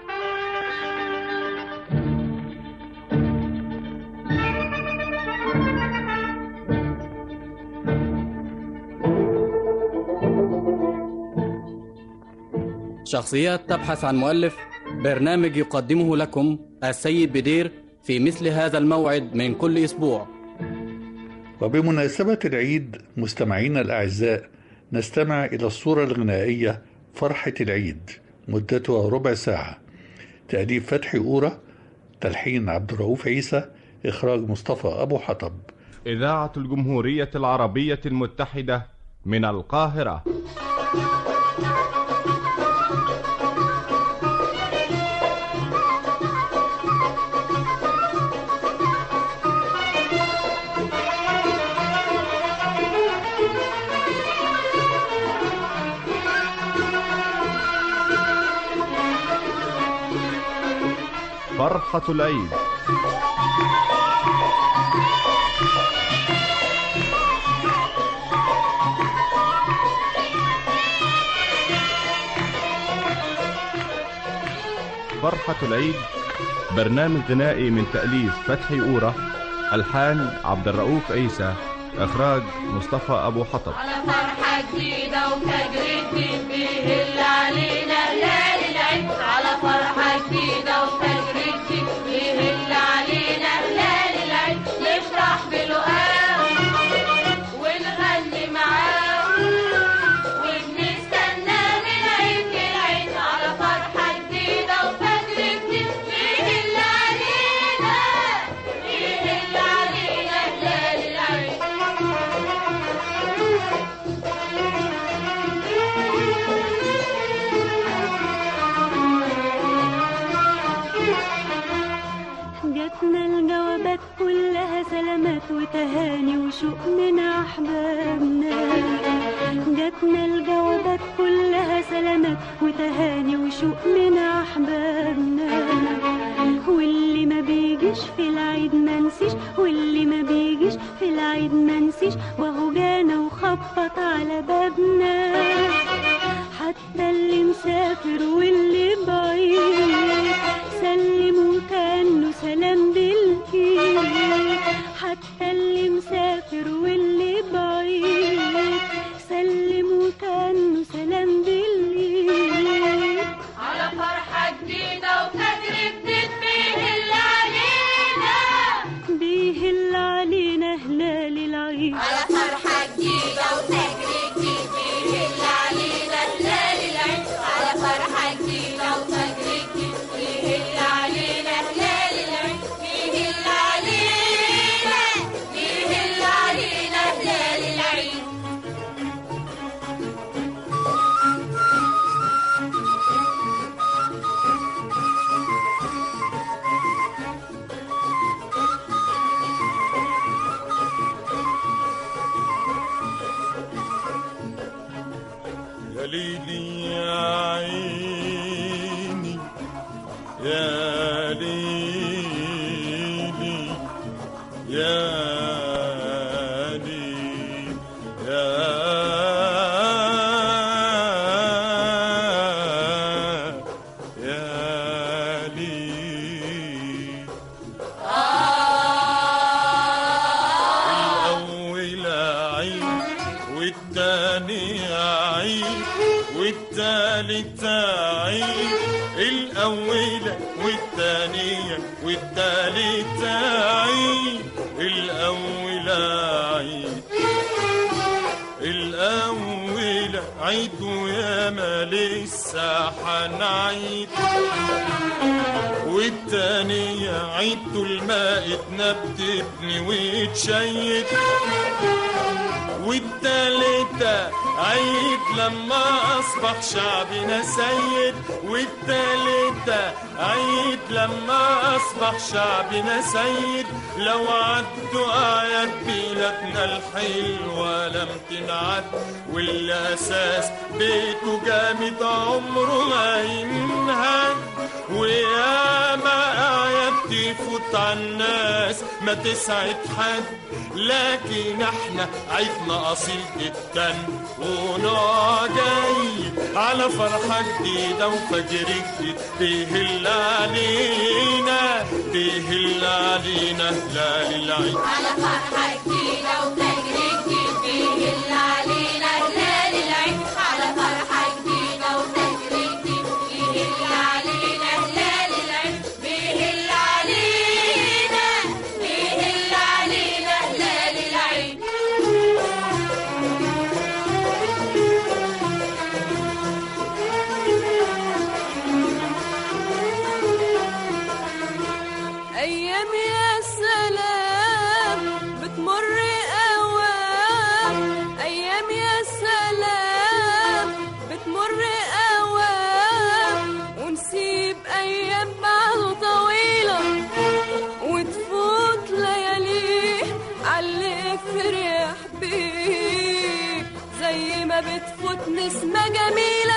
شخصيات تبحث عن مؤلف برنامج يقدمه لكم السيد بدير في مثل هذا الموعد من كل أسبوع وبمناسبة العيد مستمعينا الأعزاء نستمع إلى الصورة الغنائية فرحة العيد مدتها ربع ساعة تأليف فتحي أورا تلحين عبد الرؤوف عيسى إخراج مصطفى أبو حطب إذاعة الجمهورية العربية المتحدة من القاهرة فرحة العيد فرحة العيد برنامج غنائي من تأليف فتحي أورا ألحان عبد الرؤوف عيسى إخراج مصطفى أبو حطب على فرحة جديدة وفجر جديد بيهل علينا ليالي العيد على فرحة جديدة وفجر جديد بيهل علينا ليالي العيد نفرح بلقاه ونغني معاه وبنستنى من عيد للعيد على فرحة جديدة وفجر جديد بيهل علينا بيهل علينا ليالي العيد جاتنا الجوابات كلها سلامات وتهاني وشوق من أحبابنا جاتنا الجوابات كلها سلامات وتهاني وشوق من أحبابنا واللي ما بيجيش في العيد ما نسيش واللي ما بيجيش في العيد العيد منسيش وهو جانا وخبط على بابنا حتى اللي مسافر واللي بعيد سلموا كانه سلام بالايد حتى اللي مسافر واللي بعيد سلموا كانه سلام بالايد على فرحة جديدة وفجر جديد بيهل علينا بيهل علينا هلال العيد على فرحة جديدة وفجر جديد بيهل علينا هلال العيد على فرحة جديدة وفجر جديد بيهل علينا هلال العيد بيهل علينا بيهل علينا هلال العيد يا ليلي يا عيني يا ليلي يا ليلي يا يا ليلي الأول عيد والتاني عيد والتالت عيد الأول والتانية والتالت عيد الأول عيد الأول عيد ويا ما لسه حنعيد والتانية عيد طول ما ايدنا بتبني وتشيد والتالتة عيد لما أصبح شعبنا سيد والتالتة عيد لما أصبح شعبنا سيد لو عدوا آيات بلادنا الحلوة لم تنعد والأساس بيته جامد عمره ما ينهد وياما آيات تفوت على الناس ما تسعد حد لكن احنا عيدنا أصيل جدا ونوع جاي على فرحة جديدة وفجر جديد بيهل علينا بيهل علينا هلال العيد على فرحة جديدة وفجر جديد بيهل علينا هلال العيد على فرحة جديدة وفجر جديد بيهل علينا هلال العيد بيهل علينا بيهل علينا هلال العيد أيام يا سلام بتمر أوام أيام يا سلام بتمر أوام ونسيب أيام بعد طويلة وتفوت ليالي عاللي فرح بيه زي ما بتفوت نسمة جميلة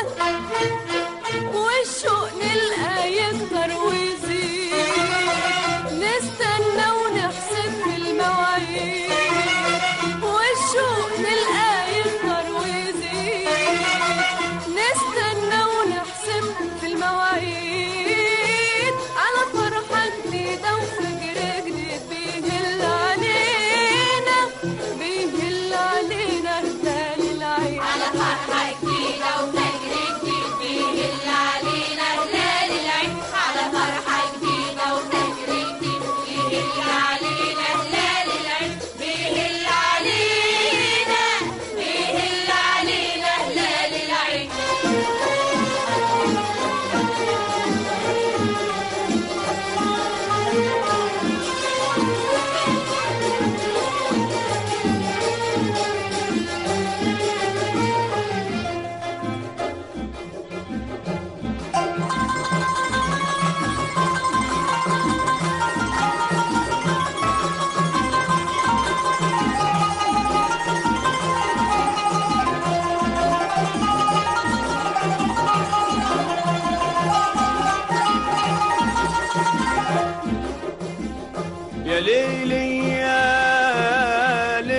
والشوق نلقى يكتر ويزيد نستنى ونحسب في المواعيد والشوق نلقى يكتر ويزيد نستنى ونحسب في المواعيد على فرحة جديدة وفجر جديد بيهل علينا بيهل علينا هلال العيد على فرحة جديدة وفجر جديد بيهل علينا هلال العيد على فرحة جديدة وفجر جديد بيهل علينا هلال العيد بيهل علينا بيهل علينا هلال العيد يا ليلي يا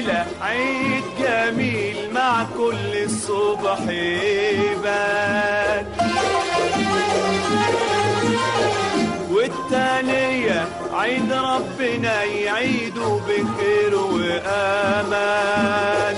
الليلة عيد جميل مع كل الصبح يبان والتانية عيد ربنا يعيدوا بخير وأمان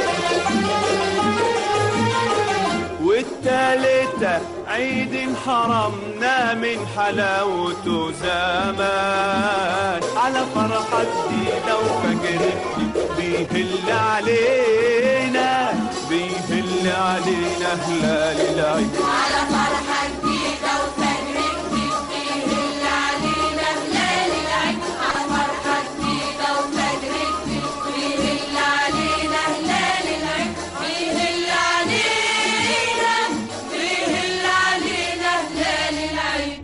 والتالتة عيد حرمنا من حلاوته زمان على فرحة جديدة وفجر بيهل علينا بيهل علينا هلال العيد على فرحة جديدة وفجر جديد بيهل علينا هلال العيد على فرحة جديدة وفجر جديد بيهل علينا هلال العيد بيهل علينا بيهل علينا هلال العيد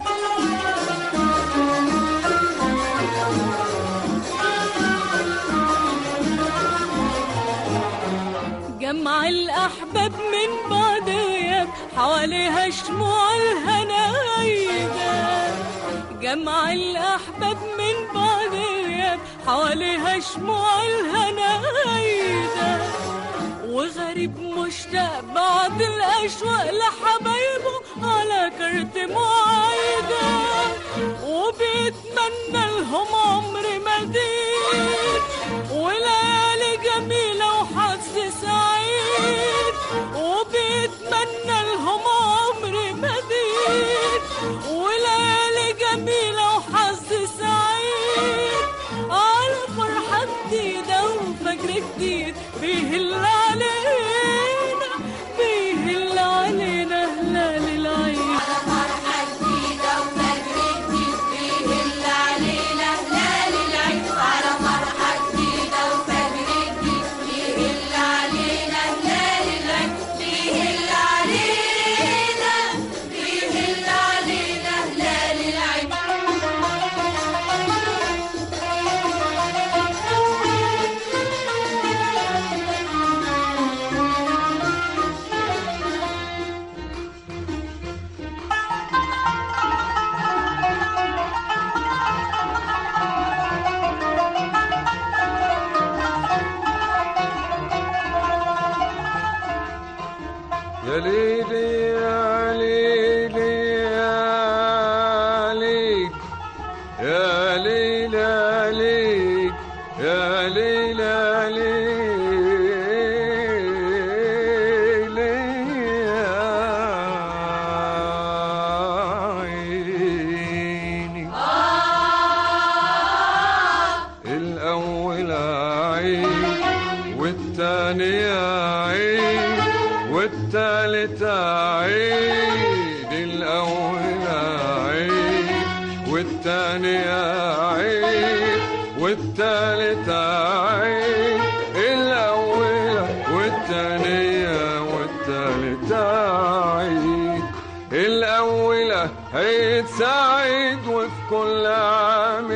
جمع الأحباب من بعد غياب حواليها شموع الهنايدة جمع الأحباب من بعد غياب حواليها شموع الهنايدة وغريب مشتاق بعد الأشواق لحبايبه على كرت معايدة وبيتمنى لهم عمر مديد وليالي جميلة وحظ سعيد وبيتمنى لهم عمر مديد وليالي جميلة وحظ سعيد على فرحة جديدة وفجر جديد بيهل علينا بيهل علينا هلال العيد على فرحة جديدة وفجر جديد بيهل علينا هلال العيد على فرحة جديدة وفجر جديد بيهل علينا هلال العيد بيهل علينا بيهل علينا هلال العيد يا ليلي يا ليلي يا ليل يا ليل يا ليل يا ليل يا ليل عيني الأول عيد والتاني عيد والتالت عيد الأول عيد والتاني عيد والتالت عيد الأول والتانية والتالت عيد الأولى عيد سعيد وفي كل عام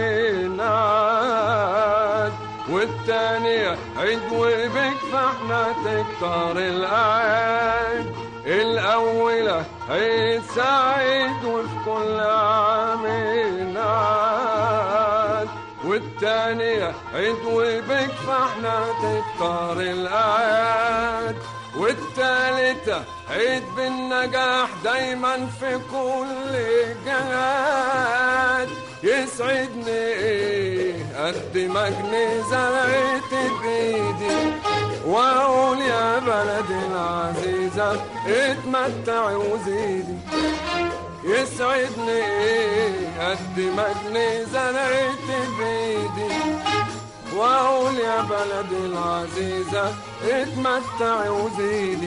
عاد والتانية عيد وبك فاحنا تكتر الأعياد الأولى عيد سعيد وفي كل عام عاد والتانية عيد وبك فاحنا تكتر الأعياد والتالتة عيد بالنجاح دايما في كل جهاد يسعدني ايه قد ما جنيه زرعت بايدي واقول يا بلدي العزيزة اتمتعي وزيدي يسعدني ايه قد ما جنيه زرعت بايدي واقول يا بلدي العزيزة اتمتعي وزيدي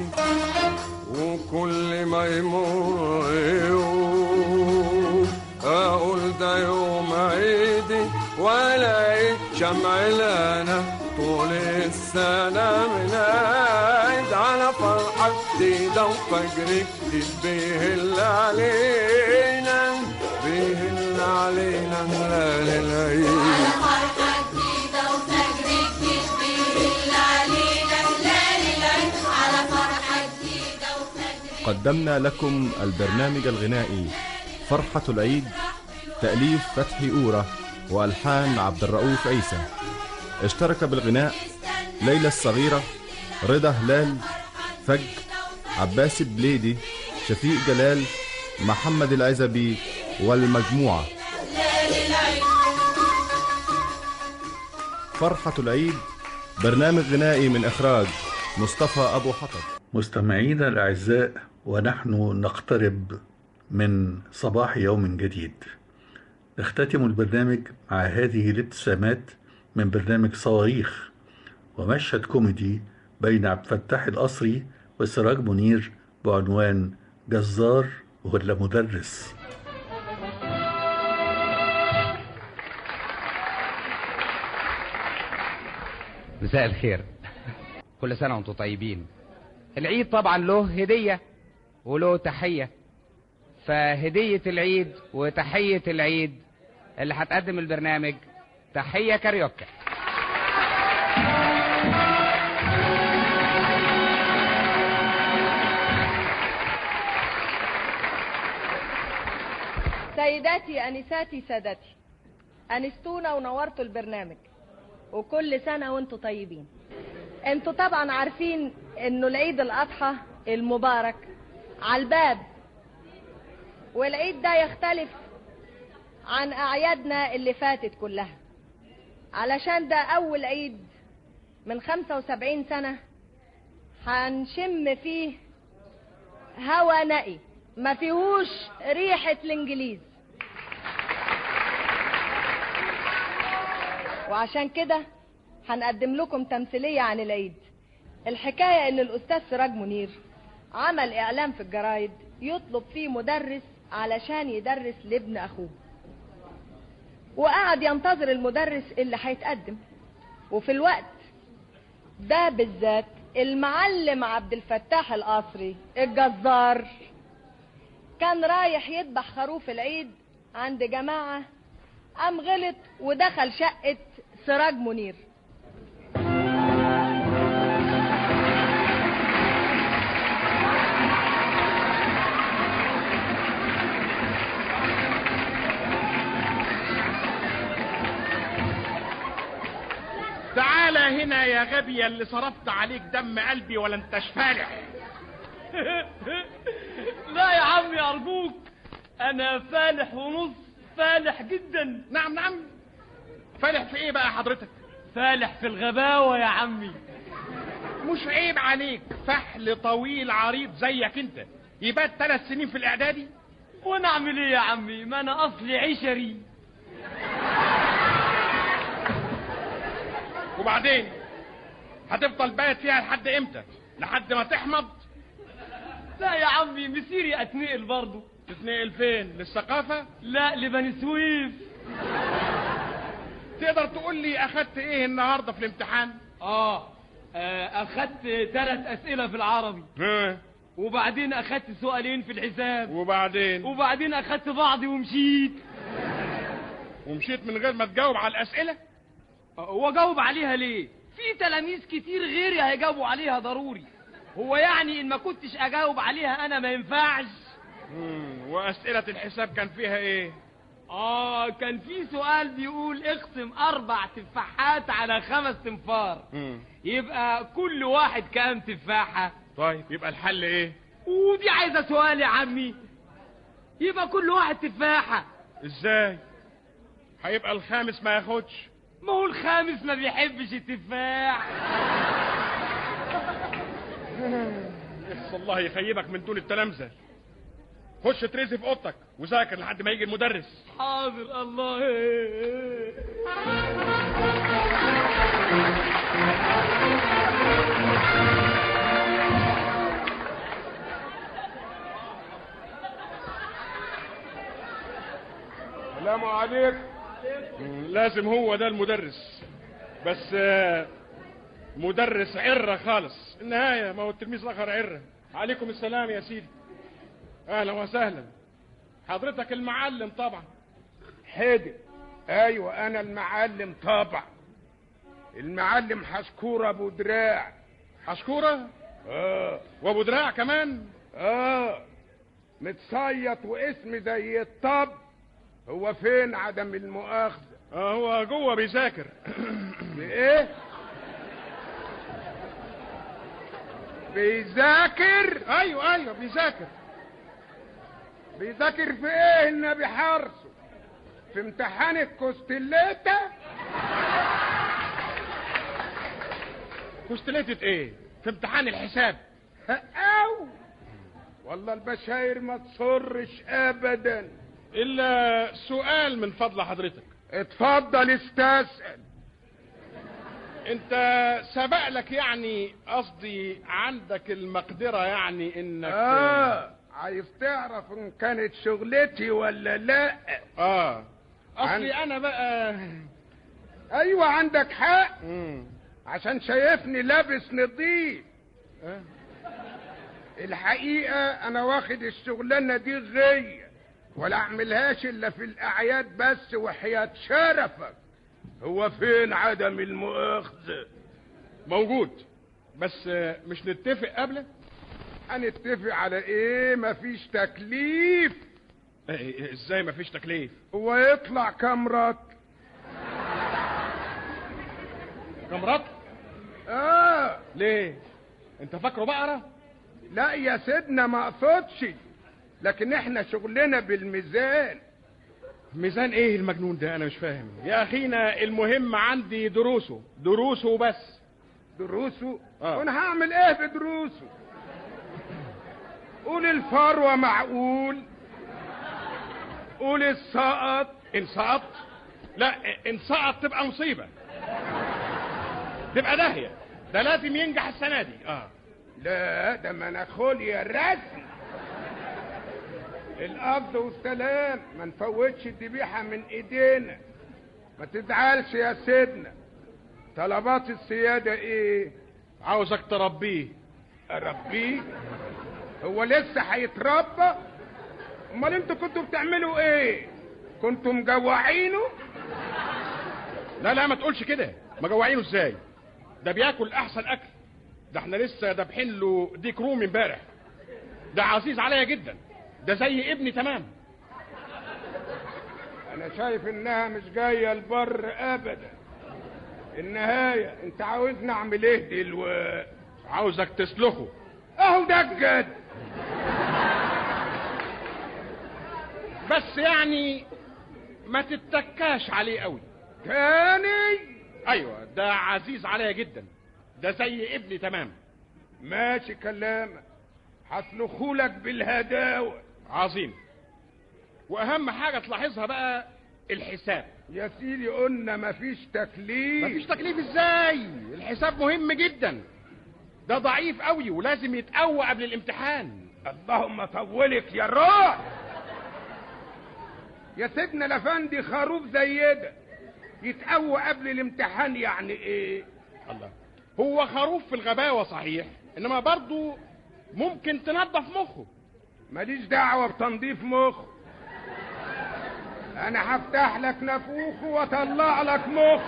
وكل ما يمر يوم اقول ده يوم عيدي والاقي شمع لنا طول السنة من عيد على فرحة جديدة وفجر جديد بيهل علينا بيهل علينا هلال العيد على فرحة جديدة وفجر جديد بيهل علينا هلال العيد على فرحة جديدة وفجر قدمنا لكم البرنامج الغنائي فرحة العيد تأليف فتحي أورة وألحان عبد الرؤوف عيسى اشترك بالغناء ليلى الصغيرة رضا هلال فج عباس بليدي شفيق جلال محمد العزبي والمجموعة فرحة العيد برنامج غنائي من إخراج مصطفى أبو حطب مستمعينا الأعزاء ونحن نقترب من صباح يوم جديد نختتم البرنامج مع هذه الابتسامات من برنامج صواريخ ومشهد كوميدي بين عبد الفتاح القصري وسراج منير بعنوان جزار ولا مدرس مساء الخير كل سنة وانتم طيبين العيد طبعا له هدية وله تحية فهدية العيد وتحية العيد اللي هتقدم البرنامج تحية كاريوكا سيداتي أنساتي سادتي أنستونا ونورتوا البرنامج وكل سنة وانتوا طيبين انتوا طبعا عارفين انه العيد الأضحى المبارك على الباب والعيد ده يختلف عن أعيادنا اللي فاتت كلها علشان ده أول عيد من 75 سنة هنشم فيه هوا نقي ما فيهوش ريحة الإنجليز وعشان كده هنقدم لكم تمثيلية عن العيد الحكاية ان الأستاذ سراج منير عمل إعلان في الجرايد يطلب فيه مدرس علشان يدرس لابن أخوه وقعد ينتظر المدرس اللي هيتقدم وفي الوقت ده بالذات المعلم عبد الفتاح القصري الجزار كان رايح يذبح خروف العيد عند جماعة قام غلط ودخل شقة سراج منير تعالى هنا يا غبي اللي صرفت عليك دم قلبي ولا انتش فالح لا يا عمي أرجوك أنا فالح ونص فالح جدا نعم نعم فالح في ايه بقى حضرتك فالح في الغباوة يا عمي مش عيب عليك فحل طويل عريض زيك انت يبات ثلاث سنين في الاعدادي وانا اعمل ايه يا عمي ما انا اصلي عشري وبعدين هتفضل بايت فيها لحد امتى لحد ما تحمض لا يا عمي مسيري اتنقل برضه تتنقل فين للثقافة لا لبني سويف تقدر تقول لي اخدت ايه النهارده في الامتحان اه آه، اخدت ثلاث اسئله في العربي ها وبعدين اخدت سؤالين في الحساب وبعدين وبعدين اخدت بعضي ومشيت ومشيت من غير ما تجاوب على الاسئله واجاوب عليها ليه في تلاميذ كتير غيري هيجاوبوا عليها ضروري هو يعني ان ما كنتش اجاوب عليها انا ما ينفعش مم، واسئله الحساب كان فيها ايه اه كان في سؤال بيقول اقسم اربع تفاحات على خمس تنفار مم. يبقى كل واحد كام تفاحة طيب يبقى الحل ايه ودي عايزة سؤال يا عمي يبقى كل واحد تفاحة ازاي هيبقى الخامس ما ياخدش ما هو الخامس ما بيحبش التفاح بس الله يخيبك من دون التلامذه خش ترزي في اوضتك وذاكر لحد ما يجي المدرس حاضر الله السلام عليكم لازم هو ده المدرس بس آه، مدرس عرة خالص النهاية ما هو التلميذ الآخر عرة عليكم السلام يا سيدي أهلا وسهلا حضرتك المعلم طبعا حيدر ايوه انا المعلم طبعا المعلم حشكورة ابو دراع حشكورة اه وابو دراع كمان اه متصيط واسمي زي الطب هو فين عدم المؤاخذة اه هو جوه بيذاكر بايه بيذاكر ايوه ايوه بيذاكر بيذاكر في ايه النبي حارسه في امتحان الكوستيليتا كوستيليتة ايه في امتحان الحساب او والله البشاير ما تصرش ابدا الا سؤال من فضل حضرتك اتفضل استسأل انت سبق لك يعني قصدي عندك المقدرة يعني انك اه عايز تعرف ان كانت شغلتي ولا لا اه اصلي انا بقى ايوه عندك حق عشان شايفني لابس نظيف آه. الحقيقة انا واخد الشغلانة دي غية ولا اعملهاش الا في الاعياد بس وحياة شرفك هو فين عدم المؤاخذة موجود بس آه، مش نتفق قبله هنتفق على ايه مفيش تكليف ازاي مفيش تكليف هو يطلع كام رطل كام رطل اه ليه انت فاكره بقرة لا يا سيدنا ما اقصدش لكن احنا شغلنا بالميزان ميزان ايه المجنون ده انا مش فاهم يا اخينا المهم عندي دروسه دروسه بس دروسه آه. وانا هعمل ايه بدروسه قول الفروة معقول قول السقط ان سقط لا ان سقط تبقى مصيبة تبقى داهية ده لازم ينجح السنة دي اه لا ده ما ناخد يا رسم القبض والسلام ما نفوتش الذبيحة من ايدينا ما تزعلش يا سيدنا طلبات السيادة ايه عاوزك تربيه اربيه هو لسه هيتربى امال انتوا كنتوا بتعملوا ايه كنتوا مجوعينه لا لا ما تقولش كده مجوعينه ازاي ده بياكل احسن اكل ده احنا لسه دابحين له ديك رومي امبارح ده عزيز عليا جدا ده زي ابني تمام انا شايف انها مش جايه البر ابدا النهايه انت عاوزني اعمل ايه دلوقتي عاوزك تسلخه اهو ده الجد بس يعني ما تتكاش عليه قوي تاني ايوه ده عزيز عليا جدا ده زي ابني تمام ماشي كلامك هسلخولك بالهداوة عظيم واهم حاجة تلاحظها بقى الحساب يا سيدي قلنا مفيش تكليف مفيش تكليف ازاي الحساب مهم جدا ده ضعيف قوي ولازم يتقوى قبل الامتحان اللهم طولك يا روح يا سيدنا الافندي خروف زي ده يتقوى قبل الامتحان يعني ايه الله هو خروف في الغباوة صحيح انما برضو ممكن تنظف مخه ماليش دعوة بتنظيف مخ انا هفتح لك نافوخه واطلع لك مخ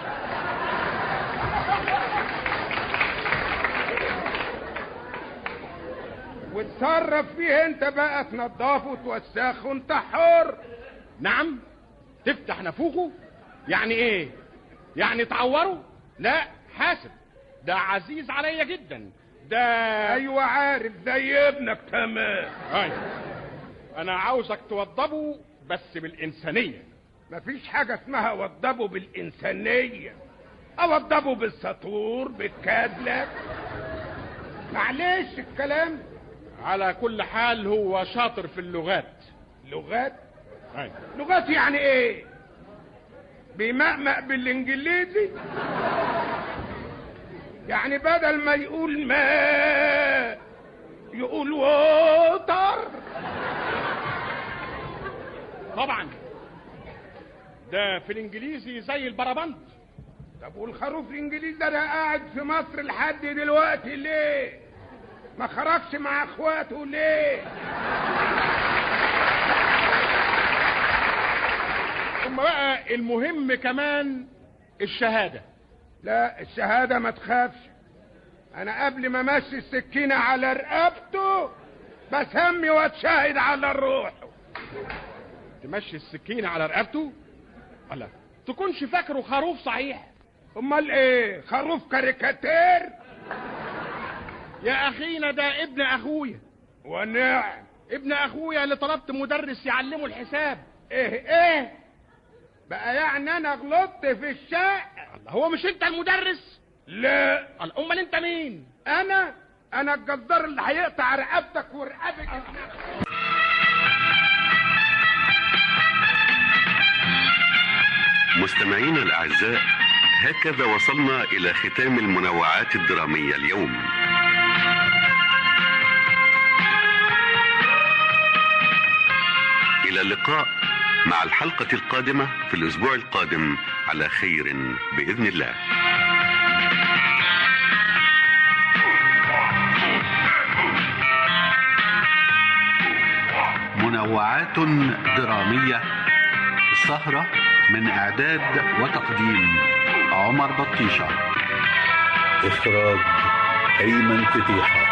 وتصرف فيه انت بقى تنضفه وتوسخه انت حر نعم تفتح نافوخه يعني ايه يعني تعوره لا حاسب ده عزيز عليا جدا ده ايوه عارف زي ابنك تمام ايوه انا عاوزك توضبه بس بالانسانيه مفيش حاجه اسمها وضبه بالانسانيه اوضبه بالسطور بالكادلك معلش الكلام على كل حال هو شاطر في اللغات لغات أيوة. لغات يعني ايه بيمقمق بالانجليزي يعني بدل ما يقول ما يقول ووتر طبعا ده في الانجليزي زي البربند طب والخروف الانجليزي ده, ده قاعد في مصر لحد دلوقتي ليه ما خرجش مع اخواته ليه ثم بقى المهم كمان الشهادة لا الشهادة ما تخافش انا قبل ما امشي السكينة على رقبته بسمي واتشاهد على الروح تمشي السكينة على رقبته الله تكونش فاكره خروف صحيح امال ايه خروف كاريكاتير يا اخينا ده ابن اخويا ونعم ابن اخويا اللي طلبت مدرس يعلمه الحساب ايه ايه بقى يعني انا غلطت في الشقة هو مش انت المدرس لا امال انت مين انا انا الجزار اللي هيقطع رقبتك ورقبك مستمعينا الأعزاء هكذا وصلنا إلى ختام المنوعات الدرامية اليوم إلى اللقاء مع الحلقة القادمة في الأسبوع القادم على خير بإذن الله منوعات درامية السهرة من إعداد وتقديم عمر بطيشة إخراج أيمن فتيحة